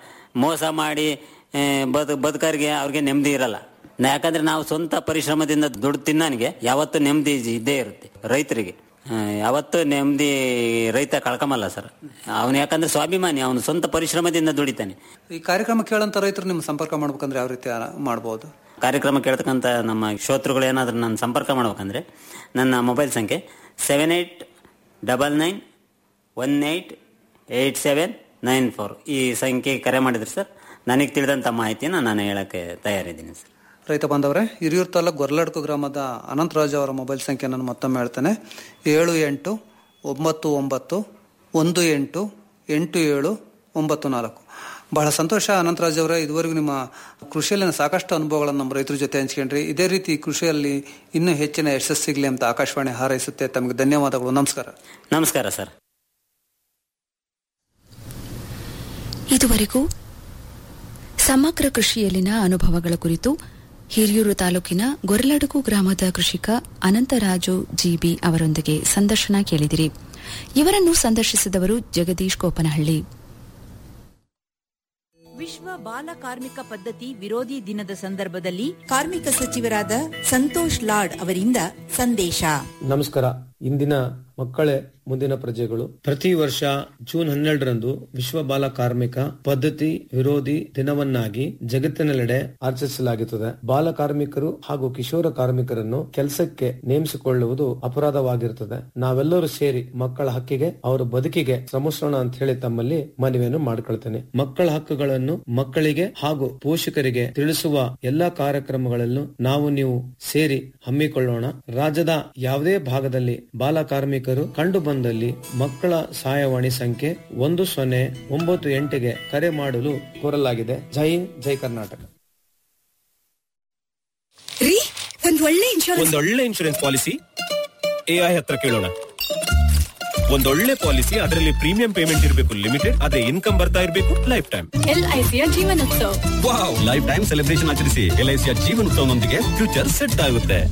ಮೋಸ ಮಾಡಿ ಆ, ಬದು ಬದುಕರಿಗೆ ಅವ್ರಿಗೆ ನೆಮ್ಮದಿ ಇರಲ್ಲ ನಾ- ಯಾಕಂದ್ರೆ ನಾವು ಸ್ವಂತ ಪರಿಶ್ರಮದಿಂದ ದುಡ್ಡು ತಿನ್ನೋನಿಗೆ ಯಾವತ್ತೂ ನೆಮ್ಮದಿ ಇದ್ದೇ ಇರುತ್ತೆ ರೈತರಿಗೆ ಆ, ಯಾವತ್ತೂ ನೆಮ್ಮದಿ ರೈತ ಕಳ್ಕೊಂಬಲ್ಲ ಸರ್ ಅವನು ಯಾಕಂದ್ರೆ ಸ್ವಾಭಿಮಾನಿ ಅವನು ಸ್ವಂತ ಪರಿಶ್ರಮದಿಂದ ದುಡಿತಾನೆ ಈ ಕಾರ್ಯಕ್ರಮ ಕೇಳಂತ ರೈತರು ನಿಮ್ಮ ಸಂಪರ್ಕ ಮಾಡ್ಬೇಕಂದ್ರೆ ಯಾವ ರೀತಿ ಆ- ಮಾಡ್ಬೋದು ಕಾರ್ಯಕ್ರಮ ಕೇಳ್ತಕ್ಕಂಥ ನಮ್ಮ ಶ್ರೋತೃಗಳು ಏನಾದರೂ ನನ್ನ ಸಂಪರ್ಕ ಮಾಡ್ಬೇಕಂದ್ರೆ ನನ್ನ ಮೊಬೈಲ್ ಸಂಖ್ಯೆ seven eight double nine one eight eight seven nine four ಈ ಸಂಖ್ಯೆಗೆ ಕರೆ ಮಾಡಿದ್ರಿ ಸರ್ ನನಗೆ ತಿಳಿದಂಥ ಮಾಹಿತಿನ ನಾನು ಹೇಳಕ್ಕೆ ತಯಾರಿದ್ದೀನಿ ಸರ್ ರೈತ ಬಾಂಧವರೇ ಹಿರಿಯೂರು ತಾಲೂಕು ಗೊರ್ಲಡ್ಕು ಗ್ರಾಮದ ಅನಂತರಾಜ್ ಅವರ ಮೊಬೈಲ್ ಸಂಖ್ಯೆ ನಾನು ಮತ್ತೊಮ್ಮೆ ಹೇಳ್ತೇನೆ ಏಳು ಎಂಟು ಒಂಬತ್ತು ಒಂಬತ್ತು ಒಂದು ಎಂಟು ಎಂಟು ಏಳು ಒಂಬತ್ತು ನಾಲ್ಕು ಬಹಳ ಸಂತೋಷ ಅನಂತರಾಜ್ ಅವರೇ ಇದುವರೆಗೂ ನಿಮ್ಮ ಕೃಷಿಯಲ್ಲಿನ ಸಾಕಷ್ಟು ಅನುಭವಗಳನ್ನು ನಮ್ಮ ರೈತರ ಜೊತೆ ಹಂಚ್ಕೊಂಡ್ರಿ ಇದೇ ರೀತಿ ಕೃಷಿಯಲ್ಲಿ ಇನ್ನೂ ಹೆಚ್ಚಿನ ಯಶಸ್ಸು ಸಿಗಲಿ ಅಂತ ಆಕಾಶವಾಣಿ ಹಾರೈಸುತ್ತೆ ತಮಗೆ ಧನ್ಯವಾದಗಳು ನಮಸ್ಕಾರ ನಮಸ್ಕಾರ ಸರ್ ಇದುವರೆಗೂ ಸಮಗ್ರ ಕೃಷಿಯಲ್ಲಿನ ಅನುಭವಗಳ ಕುರಿತು ಹಿರಿಯೂರು ತಾಲೂಕಿನ ಗೊರಲಡುಗು ಗ್ರಾಮದ ಕೃಷಿಕ ಅನಂತರಾಜು ಜಿಬಿ ಅವರೊಂದಿಗೆ ಸಂದರ್ಶನ ಕೇಳಿದಿರಿ ಇವರನ್ನು ಸಂದರ್ಶಿಸಿದವರು ಜಗದೀಶ್ ಕೋಪನಹಳ್ಳಿ ವಿಶ್ವ ಬಾಲ ಕಾರ್ಮಿಕ ಪದ್ಧತಿ ವಿರೋಧಿ ದಿನದ ಸಂದರ್ಭದಲ್ಲಿ ಕಾರ್ಮಿಕ ಸಚಿವರಾದ ಸಂತೋಷ್ ಲಾಡ್ ಅವರಿಂದ ಸಂದೇಶ ನಮಸ್ಕಾರ ಇಂದಿನ ಮಕ್ಕಳೇ ಮುಂದಿನ ಪ್ರಜೆಗಳು ಪ್ರತಿ ವರ್ಷ ಜೂನ್ ಹನ್ನೆರಡರಂದು ವಿಶ್ವ ಬಾಲ ಕಾರ್ಮಿಕ ಪದ್ಧತಿ ವಿರೋಧಿ ದಿನವನ್ನಾಗಿ ಜಗತ್ತಿನೆಲ್ಲೆಡೆ ಆಚರಿಸಲಾಗುತ್ತದೆ ಬಾಲ ಕಾರ್ಮಿಕರು ಹಾಗೂ ಕಿಶೋರ ಕಾರ್ಮಿಕರನ್ನು ಕೆಲಸಕ್ಕೆ ನೇಮಿಸಿಕೊಳ್ಳುವುದು ಅಪರಾಧವಾಗಿರುತ್ತದೆ ನಾವೆಲ್ಲರೂ ಸೇರಿ ಮಕ್ಕಳ ಹಕ್ಕಿಗೆ ಅವರ ಬದುಕಿಗೆ ಶ್ರಮಿಸೋಣ ಅಂತ ಹೇಳಿ ತಮ್ಮಲ್ಲಿ ಮನವಿಯನ್ನು ಮಾಡಿಕೊಳ್ತೇನೆ ಮಕ್ಕಳ ಹಕ್ಕುಗಳನ್ನು ಮಕ್ಕಳಿಗೆ ಹಾಗೂ ಪೋಷಕರಿಗೆ ತಿಳಿಸುವ ಎಲ್ಲಾ ಕಾರ್ಯಕ್ರಮಗಳಲ್ಲೂ ನಾವು ನೀವು ಸೇರಿ ಹಮ್ಮಿಕೊಳ್ಳೋಣ ರಾಜ್ಯದ ಯಾವುದೇ ಭಾಗದಲ್ಲಿ ಬಾಲ ಕಾರ್ಮಿಕರು ಕಂಡು ಬಂದಲ್ಲಿ ಮಕ್ಕಳ ಸಹಾಯವಾಣಿ ಸಂಖ್ಯೆ ಒಂದು ಸೊನ್ನೆ ಒಂಬತ್ತು ಎಂಟಿಗೆ ಕರೆ ಮಾಡಲು ಕೋರಲಾಗಿದೆ ಜೈ ಹಿಂದ್ ಜೈ ಕರ್ನಾಟಕ ರೀ ಒಂದ್ ಒಳ್ಳೆ ಇನ್ಶೂರೆನ್ಸ್ ಒಂದೊಳ್ಳೆ ಇನ್ಶೂರೆನ್ಸ್ ಪಾಲಿಸಿ ಎಐ ಹತ್ರ ಕೇಳೋಣ ಒಂದೊಳ್ಳೆ ಪಾಲಿಸಿ ಅದರಲ್ಲಿ ಪ್ರೀಮಿಯಂ ಪೇಮೆಂಟ್ ಇರಬೇಕು ಲಿಮಿಟೆಡ್ ಅದೇ ಇನ್ಕಮ್ ಬರ್ತಾ ಇರಬೇಕು ಲೈಫ್ ಟೈಮ್ ಎಲ್ಐಸಿಯ Jeevan Utsav wow life time celebration ಆಚರಿಸಿ ಎಲ್ಐಸಿಯ ಜೀವನೋತ್ಸವನೊಂದಿಗೆ ಫ್ಯೂಚರ್ ಸೆಟ್ ಆಗುತ್ತೆ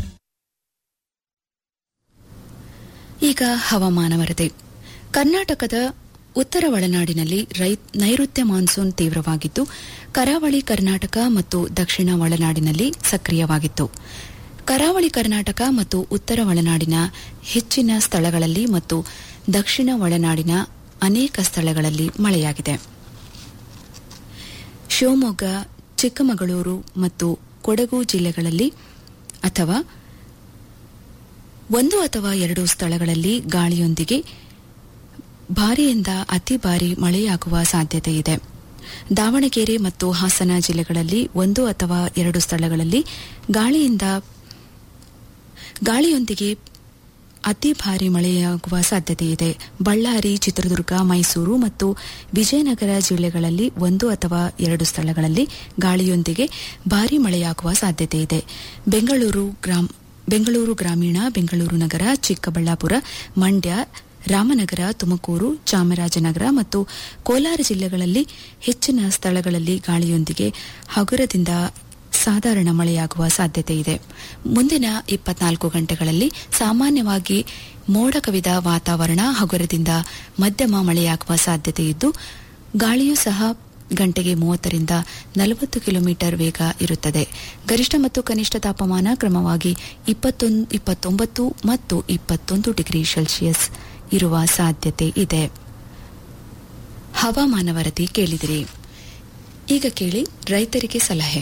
ಈಗ ಹವಾಮಾನ ವರದಿ ಕರ್ನಾಟಕದ ಉತ್ತರ ಒಳನಾಡಿನಲ್ಲಿ ರೈ- ನೈಋತ್ಯ ಮಾನ್ಸೂನ್ ತೀವ್ರವಾಗಿದ್ದು ಕರಾವಳಿ ಕರ್ನಾಟಕ ಮತ್ತು ದಕ್ಷಿಣ ಒಳನಾಡಿನಲ್ಲಿ ಸಕ್ರಿಯವಾಗಿತ್ತು ಕರಾವಳಿ ಕರ್ನಾಟಕ ಮತ್ತು ಉತ್ತರ ಒಳನಾಡಿನ ಹೆಚ್ಚಿನ ಸ್ಥಳಗಳಲ್ಲಿ ಮತ್ತು ದಕ್ಷಿಣ ಒಳನಾಡಿನ ಅನೇಕ ಸ್ಥಳಗಳಲ್ಲಿ ಮಳೆಯಾಗಿದೆ ಶಿವಮೊಗ್ಗ ಚಿಕ್ಕಮಗಳೂರು ಮತ್ತು ಕೊಡಗು ಜಿಲ್ಲೆಗಳಲ್ಲಿ ಅಥವಾ ಒಂದು ಅಥವಾ ಎರಡು ಸ್ಥಳಗಳಲ್ಲಿ ಗಾಳಿಯೊಂದಿಗೆ ಭಾರಿಯಿಂದ ಅತಿ ಭಾರಿ ಮಳೆಯಾಗುವ ಸಾಧ್ಯತೆ ಇದೆ ದಾವಣಗೆರೆ ಮತ್ತು ಹಾಸನ ಜಿಲ್ಲೆಗಳಲ್ಲಿ ಒಂದು ಅಥವಾ ಎರಡು ಸ್ಥಳಗಳಲ್ಲಿ ಗಾಳಿಯಿಂದ ಗಾಳಿಯೊಂದಿಗೆ ಅತಿ ಭಾರಿ ಮಳೆಯಾಗುವ ಸಾಧ್ಯತೆ ಇದೆ ಬಳ್ಳಾರಿ ಚಿತ್ರದುರ್ಗ ಮೈಸೂರು ಮತ್ತು ವಿಜಯನಗರ ಜಿಲ್ಲೆಗಳಲ್ಲಿ ಒಂದು ಅಥವಾ ಎರಡು ಸ್ಥಳಗಳಲ್ಲಿ ಗಾಳಿಯೊಂದಿಗೆ ಭಾರಿ ಮಳೆಯಾಗುವ ಸಾಧ್ಯತೆ ಇದೆ ಬೆಂಗಳೂರು ಗ್ರಾಮ ಬೆಂಗಳೂರು ಗ್ರಾಮೀಣ ಬೆಂಗಳೂರು ನಗರ ಚಿಕ್ಕಬಳ್ಳಾಪುರ ಮಂಡ್ಯ ರಾಮನಗರ ತುಮಕೂರು ಚಾಮರಾಜನಗರ ಮತ್ತು ಕೋಲಾರ ಜಿಲ್ಲೆಗಳಲ್ಲಿ ಹೆಚ್ಚಿನ ಸ್ಥಳಗಳಲ್ಲಿ ಗಾಳಿಯೊಂದಿಗೆ ಹಗುರದಿಂದ ಸಾಧಾರಣ ಮಳೆಯಾಗುವ ಸಾಧ್ಯತೆ ಇದೆ ಮುಂದಿನ ಇಪ್ಪತ್ನಾಲ್ಕು ಗಂಟೆಗಳಲ್ಲಿ ಸಾಮಾನ್ಯವಾಗಿ ಮೋಡ ಕವಿದ ವಾತಾವರಣ ಹಗುರದಿಂದ ಮಧ್ಯಮ ಮಳೆಯಾಗುವ ಸಾಧ್ಯತೆ ಇದ್ದು ಗಾಳಿಯೂ ಸಹ ಗಂಟೆಗೆ ಮೂವತ್ತರಿಂದ ನಲವತ್ತು ಕಿಲೋಮೀಟರ್ ವೇಗ ಇರುತ್ತದೆ ಗರಿಷ್ಠ ಮತ್ತು ಕನಿಷ್ಠ ತಾಪಮಾನ ಕ್ರಮವಾಗಿ ಇಪ್ಪತ್ತೊಂಬತ್ತು ಮತ್ತು ಇಪ್ಪತ್ತೊಂದು ಡಿಗ್ರಿ ಸೆಲ್ಸಿಯಸ್ ಇರುವ ಸಾಧ್ಯತೆ ಇದೆ ಹವಾಮಾನ ವರದಿ ಕೇಳಿದಿರಿ ಈಗ ಕೇಳಿ ರೈತರಿಗೆ ಸಲಹೆ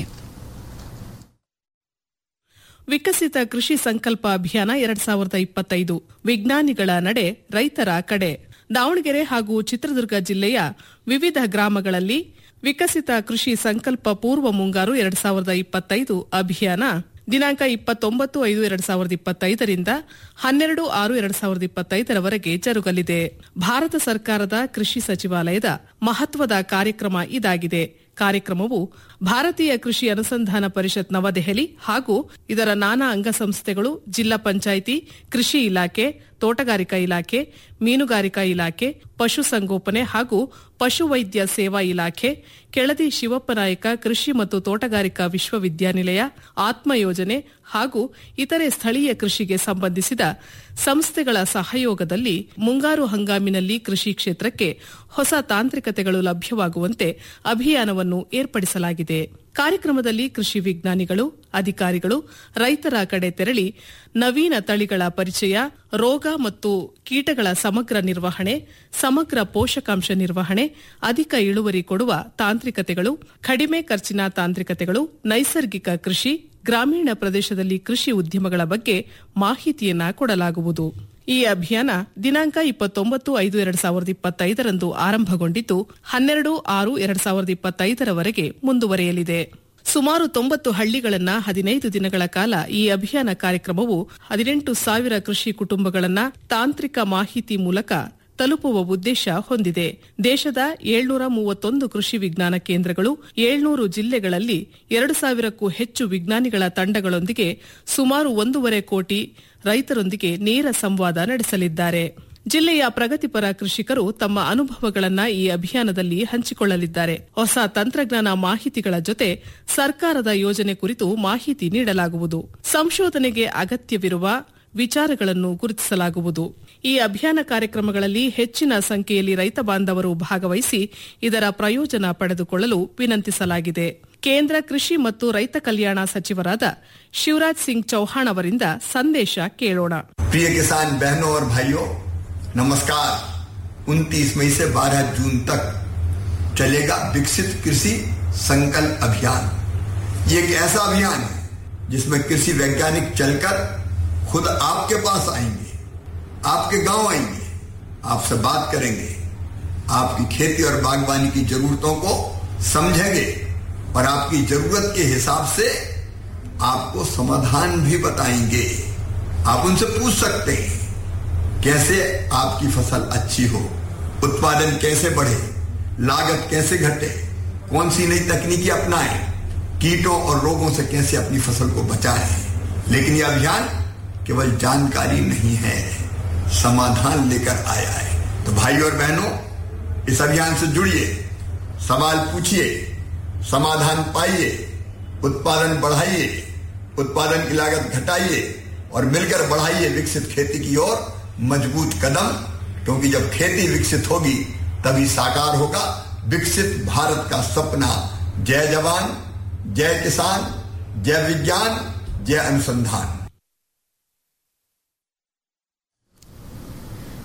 ವಿಕಸಿತ ಕೃಷಿ ಸಂಕಲ್ಪ ಅಭಿಯಾನ ಎರಡ್ ಸಾವಿರದ ಇಪ್ಪತ್ತೈದು ವಿಜ್ಞಾನಿಗಳ ನಡೆ ರೈತರ ಕಡೆ ದಾವಣಗೆರೆ ಹಾಗೂ ಚಿತ್ರದುರ್ಗ ಜಿಲ್ಲೆಯ ವಿವಿಧ ಗ್ರಾಮಗಳಲ್ಲಿ ವಿಕಸಿತ ಕೃಷಿ ಸಂಕಲ್ಪ ಪೂರ್ವ ಮುಂಗಾರು ಎರಡ್ ಸಾವಿರದ ಇಪ್ಪತ್ತೈದು ಅಭಿಯಾನ ದಿನಾಂಕ ಇಪ್ಪತ್ತೊಂಬತ್ತು ಐದು ಎರಡ್ ಸಾವಿರದ ಇಪ್ಪತ್ತೈದರಿಂದ ಹನ್ನೆರಡು ಆರು ಎರಡ್ ಸಾವಿರದ ಇಪ್ಪತ್ತೈದರವರೆಗೆ ಜರುಗಲಿದೆ ಭಾರತ ಸರ್ಕಾರದ ಕೃಷಿ ಸಚಿವಾಲಯದ ಮಹತ್ವದ ಕಾರ್ಯಕ್ರಮ ಇದಾಗಿದೆ ಕಾರ್ಯಕ್ರಮವು ಭಾರತೀಯ ಕೃಷಿ ಅನುಸಂಧಾನ ಪರಿಷತ್ ನವದೆಹಲಿ ಹಾಗೂ ಇದರ ನಾನಾ ಅಂಗಸಂಸ್ಥೆಗಳು ಜಿಲ್ಲಾ ಪಂಚಾಯಿತಿ ಕೃಷಿ ಇಲಾಖೆ ತೋಟಗಾರಿಕಾ ಇಲಾಖೆ ಮೀನುಗಾರಿಕಾ ಇಲಾಖೆ ಪಶುಸಂಗೋಪನೆ ಹಾಗೂ ಪಶುವೈದ್ಯ ಸೇವಾ ಇಲಾಖೆ ಕೆಳದಿ ಶಿವಪ್ಪನಾಯಕ ಕೃಷಿ ಮತ್ತು ತೋಟಗಾರಿಕಾ ವಿಶ್ವವಿದ್ಯಾನಿಲಯ ಆತ್ಮ ಯೋಜನೆ ಹಾಗೂ ಇತರೆ ಸ್ಥಳೀಯ ಕೃಷಿಗೆ ಸಂಬಂಧಿಸಿದ ಸಂಸ್ಥೆಗಳ ಸಹಯೋಗದಲ್ಲಿ ಮುಂಗಾರು ಹಂಗಾಮಿನಲ್ಲಿ ಕೃಷಿ ಕ್ಷೇತ್ರಕ್ಕೆ ಹೊಸ ತಾಂತ್ರಿಕತೆಗಳು ಲಭ್ಯವಾಗುವಂತೆ ಅಭಿಯಾನವನ್ನು ಏರ್ಪಡಿಸಲಾಗಿದೆ ಕಾರ್ಯಕ್ರಮದಲ್ಲಿ ಕೃಷಿ ವಿಜ್ಞಾನಿಗಳು ಅಧಿಕಾರಿಗಳು ರೈತರ ಕಡೆ ತೆರಳಿ ನವೀನ ತಳಿಗಳ ಪರಿಚಯ ರೋಗ ಮತ್ತು ಕೀಟಗಳ ಸಮಗ್ರ ನಿರ್ವಹಣೆ ಸಮಗ್ರ ಪೋಷಕಾಂಶ ನಿರ್ವಹಣೆ ಅಧಿಕ ಇಳುವರಿ ಕೊಡುವ ತಾಂತ್ರಿಕತೆಗಳು ಕಡಿಮೆ ಖರ್ಚಿನ ತಾಂತ್ರಿಕತೆಗಳು ನೈಸರ್ಗಿಕ ಕೃಷಿ ಗ್ರಾಮೀಣ ಪ್ರದೇಶದಲ್ಲಿ ಕೃಷಿ ಉದ್ಯಮಗಳ ಬಗ್ಗೆ ಮಾಹಿತಿಯನ್ನ ಕೊಡಲಾಗುವುದು ಈ ಅಭಿಯಾನ ದಿನಾಂಕ ಇಪ್ಪತ್ತೊಂಬತ್ತು ಐದು ಎರಡ್ ಸಾವಿರದ ಇಪ್ಪತ್ತೈದರಂದು ಆರಂಭಗೊಂಡಿದ್ದು ಹನ್ನೆರಡು ಆರು ಎರಡ್ ಸಾವಿರದ ಇಪ್ಪತ್ತೈದರವರೆಗೆ ಮುಂದುವರೆಯಲಿದೆ ಸುಮಾರು ತೊಂಬತ್ತು ಹಳ್ಳಿಗಳನ್ನ ಹದಿನೈದು ದಿನಗಳ ಕಾಲ ಈ ಅಭಿಯಾನ ಕಾರ್ಯಕ್ರಮವು ಹದಿನೆಂಟು ಸಾವಿರ ಕೃಷಿ ಕುಟುಂಬಗಳನ್ನ ತಾಂತ್ರಿಕ ಮಾಹಿತಿ ಮೂಲಕ ತಲುಪುವ ಉದ್ದೇಶ ಹೊಂದಿದೆ ದೇಶದ ಏಳ್ನೂರ ಮೂವತ್ತೊಂದು ಕೃಷಿ ವಿಜ್ಞಾನ ಕೇಂದ್ರಗಳು ಏಳ್ನೂರು ಜಿಲ್ಲೆಗಳಲ್ಲಿ ಎರಡು ಸಾವಿರಕ್ಕೂ ಹೆಚ್ಚು ವಿಜ್ಞಾನಿಗಳ ತಂಡಗಳೊಂದಿಗೆ ಸುಮಾರು ಒಂದೂವರೆ ಕೋಟಿ ರೈತರೊಂದಿಗೆ ನೇರ ಸಂವಾದ ನಡೆಸಲಿದ್ದಾರೆ ಜಿಲ್ಲೆಯ ಪ್ರಗತಿಪರ ಕೃಷಿಕರು ತಮ್ಮ ಅನುಭವಗಳನ್ನ ಈ ಅಭಿಯಾನದಲ್ಲಿ ಹಂಚಿಕೊಳ್ಳಲಿದ್ದಾರೆ ಹೊಸ ತಂತ್ರಜ್ಞಾನ ಮಾಹಿತಿಗಳ ಜೊತೆ ಸರ್ಕಾರದ ಯೋಜನೆ ಕುರಿತು ಮಾಹಿತಿ ನೀಡಲಾಗುವುದು ಸಂಶೋಧನೆಗೆ ಅಗತ್ಯವಿರುವ ವಿಚಾರಗಳನ್ನು ಗುರುತಿಸಲಾಗುವುದು ಈ ಅಭಿಯಾನ ಕಾರ್ಯಕ್ರಮಗಳಲ್ಲಿ ಹೆಚ್ಚಿನ ಸಂಖ್ಯೆಯಲ್ಲಿ ರೈತ ಬಾಂಧವರು ಭಾಗವಹಿಸಿ ಇದರ ಪ್ರಯೋಜನ ಪಡೆದುಕೊಳ್ಳಲು ವಿನಂತಿಸಲಾಗಿದೆ ಕೇಂದ್ರ ಕೃಷಿ ಮತ್ತು ರೈತ ಕಲ್ಯಾಣ ಸಚಿವರಾದ ಶಿವರಾಜ್ ಸಿಂಗ್ ಚೌಹಾಣ್ ಅವರಿಂದ ಸಂದೇಶ ಕೇಳೋಣ प्रिय किसान बहनों और भाइयों नमस्कार 29 मई से 12 जून तक चलेगा विकसित कृषि संकल्प अभियान ये एक ऐसा अभियान है जिसमें कृषि वैज्ञानिक चलकर खुद आपके पास आएंगे आपके गांव आएंगे आपसे बात करेंगे आपकी खेती और बागवानी की जरूरतों को समझेंगे और आपकी जरूरत के हिसाब से आपको समाधान भी बताएंगे आप उनसे पूछ सकते हैं कैसे आपकी फसल अच्छी हो उत्पादन कैसे बढ़े लागत कैसे घटे कौन सी नई तकनीकी अपनाएं कीटों और रोगों से कैसे अपनी फसल को बचाएं लेकिन यह अभियान केवल जानकारी नहीं है समाधान लेकर आया है तो भाई और बहनों इस अभियान से जुड़िए सवाल पूछिए समाधान पाइए उत्पादन बढ़ाइए उत्पादन की लागत घटाइए और मिलकर बढ़ाइए विकसित खेती की ओर मजबूत कदम क्योंकि जब खेती विकसित होगी तभी साकार होगा विकसित भारत का सपना जय जवान जय किसान जय विज्ञान जय अनुसंधान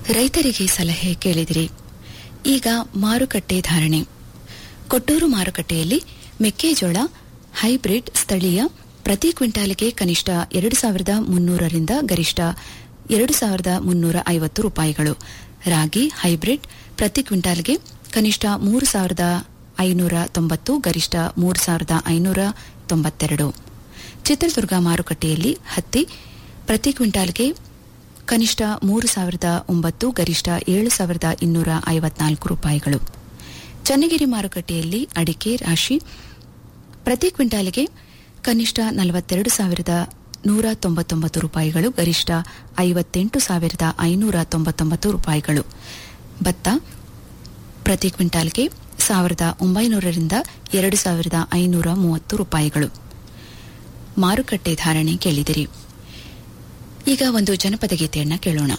ರೈತರಿಗೆ ಸಲಹೆ ಕೇಳಿದಿರಿ ಈಗ ಮಾರುಕಟ್ಟೆ ಧಾರಣೆ ಕೊಟ್ಟೂರು ಮಾರುಕಟ್ಟೆಯಲ್ಲಿ ಮೆಕ್ಕೆಜೋಳ ಹೈಬ್ರಿಡ್ ಸ್ಥಳೀಯ ಪ್ರತಿ ಕ್ವಿಂಟಾಲಿಗೆ ಕನಿಷ್ಠ ಎರಡು ಸಾವಿರದ ಮುನ್ನೂರರಿಂದ ಗರಿಷ್ಠ ಎರಡು ಸಾವಿರದ ಮುನ್ನೂರ ಐವತ್ತು ರೂಪಾಯಿಗಳು ರಾಗಿ ಹೈಬ್ರಿಡ್ ಪ್ರತಿ ಕ್ವಿಂಟಾಲ್ಗೆ ಕನಿಷ್ಠ ಮೂರು ಸಾವಿರದ ಐನೂರ ತೊಂಬತ್ತು ಗರಿಷ್ಠ ಮೂರು ಸಾವಿರದ ಐನೂರ ತೊಂಬತ್ತೆರಡು ಚಿತ್ರದುರ್ಗ ಮಾರುಕಟ್ಟೆಯಲ್ಲಿ ಹತ್ತಿ ಪ್ರತಿ ಕ್ವಿಂಟಾಲ್ಗೆ ಕನಿಷ್ಠ ಮೂರು ಸಾವಿರದ ಒಂಬತ್ತು ಗರಿಷ್ಠ ಏಳು ಸಾವಿರದ ಇನ್ನೂರ ಐವತ್ನಾಲ್ಕು ರೂಪಾಯಿಗಳು ಚನ್ನಗಿರಿ ಮಾರುಕಟ್ಟೆಯಲ್ಲಿ ಅಡಿಕೆ ರಾಶಿ ಪ್ರತಿ ಕ್ವಿಂಟಾಲಿಗೆ ಕನಿಷ್ಠ ನಲವತ್ತೆರಡು ಸಾವಿರದ ನೂರ ತೊಂಬತ್ತೊಂಬತ್ತು ರೂಪಾಯಿಗಳು ಗರಿಷ್ಠ ಐವತ್ತೆಂಟು ಸಾವಿರದ ಐನೂರ ತೊಂಬತ್ತೊಂಬತ್ತು ರೂಪಾಯಿಗಳು ಭತ್ತ ಪ್ರತಿ ಕ್ವಿಂಟಾಲ್ಗೆ ಸಾವಿರದ ಒಂಬೈನೂರರಿಂದ ಎರಡು ಸಾವಿರದ ಐನೂರ ಮೂವತ್ತು ರೂಪಾಯಿಗಳು ಮಾರುಕಟ್ಟೆ ಧಾರಣೆ ಕೇಳಿದಿರಿ ಈಗ ಒಂದು ಜನಪದ ಗೀತೆಯನ್ನ ಕೇಳೋಣ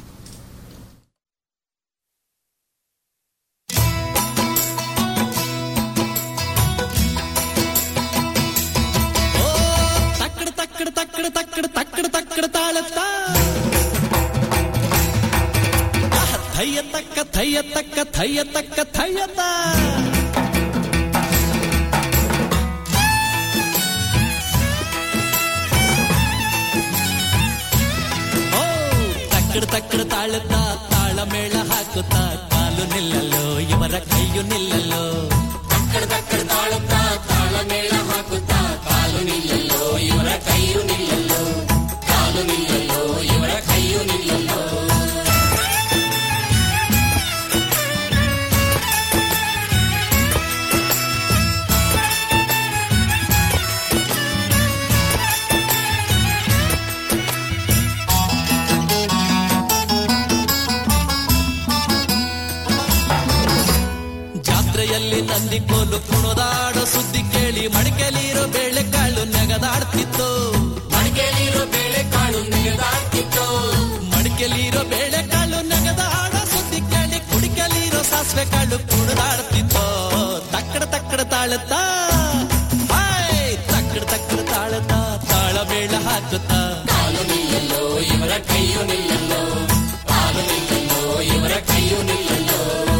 ತಕ್ಕಡ ತಕ್ಕಡ ತಕ್ಕಡ ತಕ್ಕಡ ತಕ್ಕಡ ತಕ್ಕಡ ತಾಳತ್ತ ಆಹ, ಥಯ್ಯ ತಕ್ಕ ಥಯ್ಯ ತಕ್ಕ ಥಯ್ಯ ತಕ್ಕ ಥಯ್ಯತ ಓ ತಕ್ಕಡ ತಕ್ಕಡ ತಾಳತ್ತ ತಾಳ ಮೇಳ ಹಾಕುತ್ತ ಕಾಲು ನಿಲ್ಲಲು ಇವರ ಕೈಯು ನಿಲ್ಲಲು ತಕ್ಕಡ ತಕ್ಕಡ ತಾಳತ್ತ ತಾಳ ಮೇಳ ಹಾಕುತ್ತ ಕಾಲು ನಿಲ್ಲಲು ಇವರ ಕೈಯು ನಿಲ್ಲಲು ಕಾಲು ನಿಲ್ಲಲು ಇವರ ಕೈಯು ನಿಲ್ಲಲು ಜಾತ್ರೆಯಲ್ಲಿ ನಂದಿ ಕೋಲು ಕುಣದಾಡೋ ಸುದ್ದಿ ಕೇಳಿ ಮಡಿಕೆಲಿರೋ ಬೇಳೆಕಾಳು ನೆಗದಾಡ್ತಿತ್ತು ಮಡಿಕೆಲಿರೋ ಬೇಳೆಕಾಳು ನೆಗದಾಡ್ತಿತ್ತು ಮಡಿಕೆಲಿರೋ ಬೇಳೆಕಾಳು ನೆಗದಾಡೋ ಸುದ್ದಿ ಕೇಳಿ ಕುಡಿಕೆಲಿರೋ ಸಾಸಿವೆ ಕಾಳು ಕುಣದಾಡ್ತಿತ್ತು ತಕ್ಕಡ ತಕ್ಕಡ ತಾಳುತ್ತಾ ಹಾಯ್ ತಕ್ಕಡ ತಕ್ಕಡ ತಾಳುತ್ತಾ ತಾಳ ಮೇಳ ಹಾಕುತ್ತಾ ಕಾಲು ನಿಲ್ಲಲು ಇವರ ಕೈಯು ನಿಲ್ಲಲು ಕಾಲು ನಿಲ್ಲಲು ಇವರ ಕೈಯು ನಿಲ್ಲಲು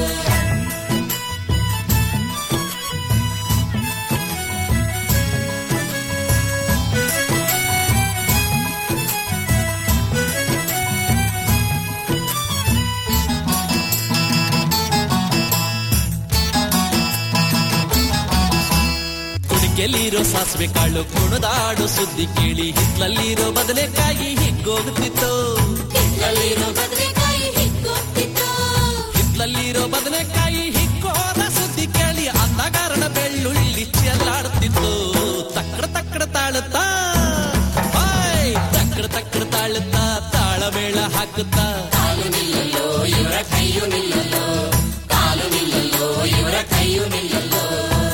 ಕುಡಿಕೆಲಿರೋ ಸಾಸಿವೆ ಕಾಳು ಕುಣದಾಡು ಸುದ್ದಿ ಕೇಳಿ ಹಿತ್ಲಲ್ಲಿರೋ ಬದನೆಕಾಯಿ ಹಿಗ್ಗೋಗುತ್ತಿತ್ತು ಹಿತ್ಲಲ್ಲಿರೋ ಬದನೆಕಾಯಿ ಹಿಗ್ಗೋಗ್ತಿತ್ತು ಹಿತ್ಲಲ್ಲಿರೋ ಬದನೆಕಾಯಿ ಹಿಗ್ಗೋದ ಸುದ್ದಿ ಕೇಳಿ ಅಂದಗಾರನ ಬೆಳ್ಳುಳ್ಳಿ ಚೆಲ್ಲಾಡುತ್ತಿತ್ತು ತಕ್ಕಡ ತಕ್ಕಡ ತಾಳುತ್ತಾ ಹಾಯ್ ತಕ್ಕಡ ತಕ್ಕಡ ತಾಳುತ್ತಾ ತಾಳ ಮೇಳ ಹಾಕುತ್ತಾ ಕಾಲು ನಿಲ್ಲಲು ಇವರ ಕೈಯು ನಿಲ್ಲಲು ಕಾಲು ನಿಲ್ಲಲು ಇವರ ಕೈಯು ನಿಲ್ಲಲು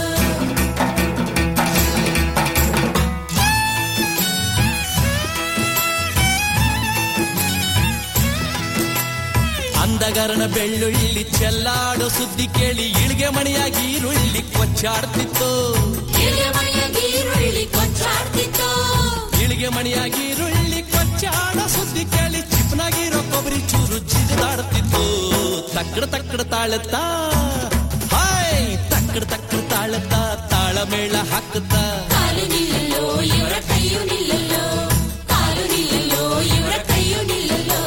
ಅಂದಗರನ ಬೆಳ್ಳುಳ್ಳಿ ಚೆಲ್ಲಾಡೋ ಸುದ್ದಿ ಕೇಳಿ ಇಳಿಗೆ ಮಣಿಯಾಗಿ ಈರುಳ್ಳಿ ಕೊಚ್ಚಾಡ್ತಿತ್ತು ಇಳಿಗೆ ಮಣಿಯಾಗಿ ಈರುಳ್ಳಿ ಕೊಚ್ಚಾಡೋ ಸುದ್ದಿ ಕೇಳಿ ಚಿಪ್ನಾಗಿರೋ ಕೊಬ್ಬರಿ ಚೂರು ಜಿಗಿದಾಡ್ತಿತ್ತು ತಕ್ಕಡ ತಕ್ಕಡ ತಾಳತ್ತಾ ಹಾಯ್ ತಕ್ಕಡ ತಕ್ಕಡ ತಾಳತ್ತಾ ತಾಳ ಮೇಳ ಹಾಕುತ್ತಾ ಕಾಲು ನಿಲ್ಲಲು ಇವರ ಕೈಯು ನಿಲ್ಲಲು ಕಾಲು ನಿಲ್ಲಲು ಇವರ ಕೈಯು ನಿಲ್ಲಲು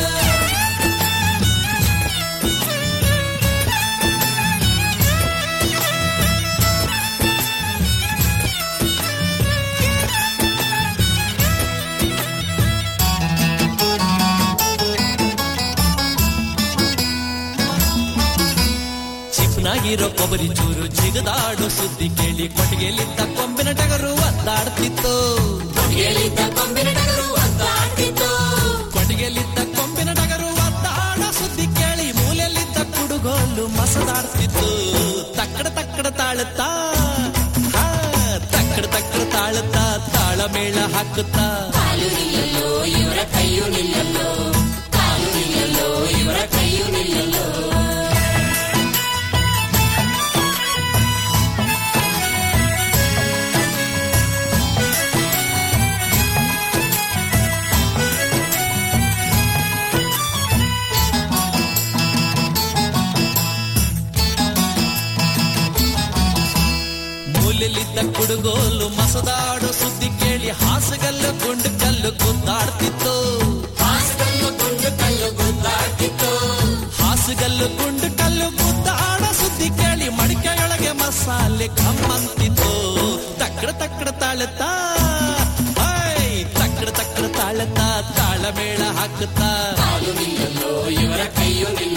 ಚಿಪ್ನಾಗಿರೋ ಕೊಬ್ಬರಿ ಚೂರು ಜಿಗದಾಡು ಸುದ್ದಿ ಕೇಳಿ ಕೊಟ್ಟಿಗೆಲಿದ್ದ ಕೊಂಬಿನ ಟಗರು ಒದ್ದಾಡ್ತಿತ್ತು ಕೊಟ್ಟಿಗೆಲಿದ್ದ ಕೊಂಬಿನ ಟಗರು ಒದ್ದಾಡ್ತಿತ್ತು ಕೊಟ್ಟಿಗೆಲಿದ್ದ ಕೊಂಬಿನ ಟಗರು ಒದ್ದಾಡೋ ಸುದ್ದಿ ಕೇಳಿ ಮೂಲೆಯಲ್ಲಿದ್ದ ಕುಡುಗೋಲು ಮಸದಾಡ್ತಿತ್ತು ತಕ್ಕಡ ತಕ್ಕಡ ತಾಳುತ್ತಾ ಹಾ, ತಕ್ಕಡ ತಕ್ಕಡ ತಾಳುತ್ತಾ ತಾಳ ಮೇಳ ಹಾಕುತ್ತಾ ಕಾಲು ನಿಲ್ಲಲು ಇವರ ಕೈಯು ನಿಲ್ಲಲು ಕಾಲು ನಿಲ್ಲಲು ಇವರ ಕೈಯು ನಿಲ್ಲಲು ಇದ್ದ ಕುಡುಗೋಲು ಮಸದಾಡೋ ಸುದ್ದಿ ಕೇಳಿ ಹಾಸಗಲ್ಲು ಗುಂಡು ಕಲ್ಲು ಗುದ್ದಾಡ್ತಿತ್ತು ಹಾಸಗಲ್ಲು ಗುಂಡು ಕಲ್ಲು ಗುದ್ದಾಡ್ತಿತ್ತು ಹಾಸಗಲ್ಲು ಗುಂಡು ಕಲ್ಲು ಗುದ್ದಾಡೋ ಸುದ್ದಿ ಕೇಳಿ ಮಡಿಕೆಯೊಳಗೆ ಮಸಾಲೆ ಕಮ್ಮಂತಿತ್ತು ತಕ್ಕಡ ತಕ್ಕಡ ತಾಳುತ್ತಾ ಹಾಯ್ ತಕ್ಕಡ ತಕ್ಕಡ ತಾಳುತ್ತಾ ತಾಳ ಮೇಳ ಹಾಕುತ್ತಾ ಇವರ ಕೈಯು ನಿಲ್ಲ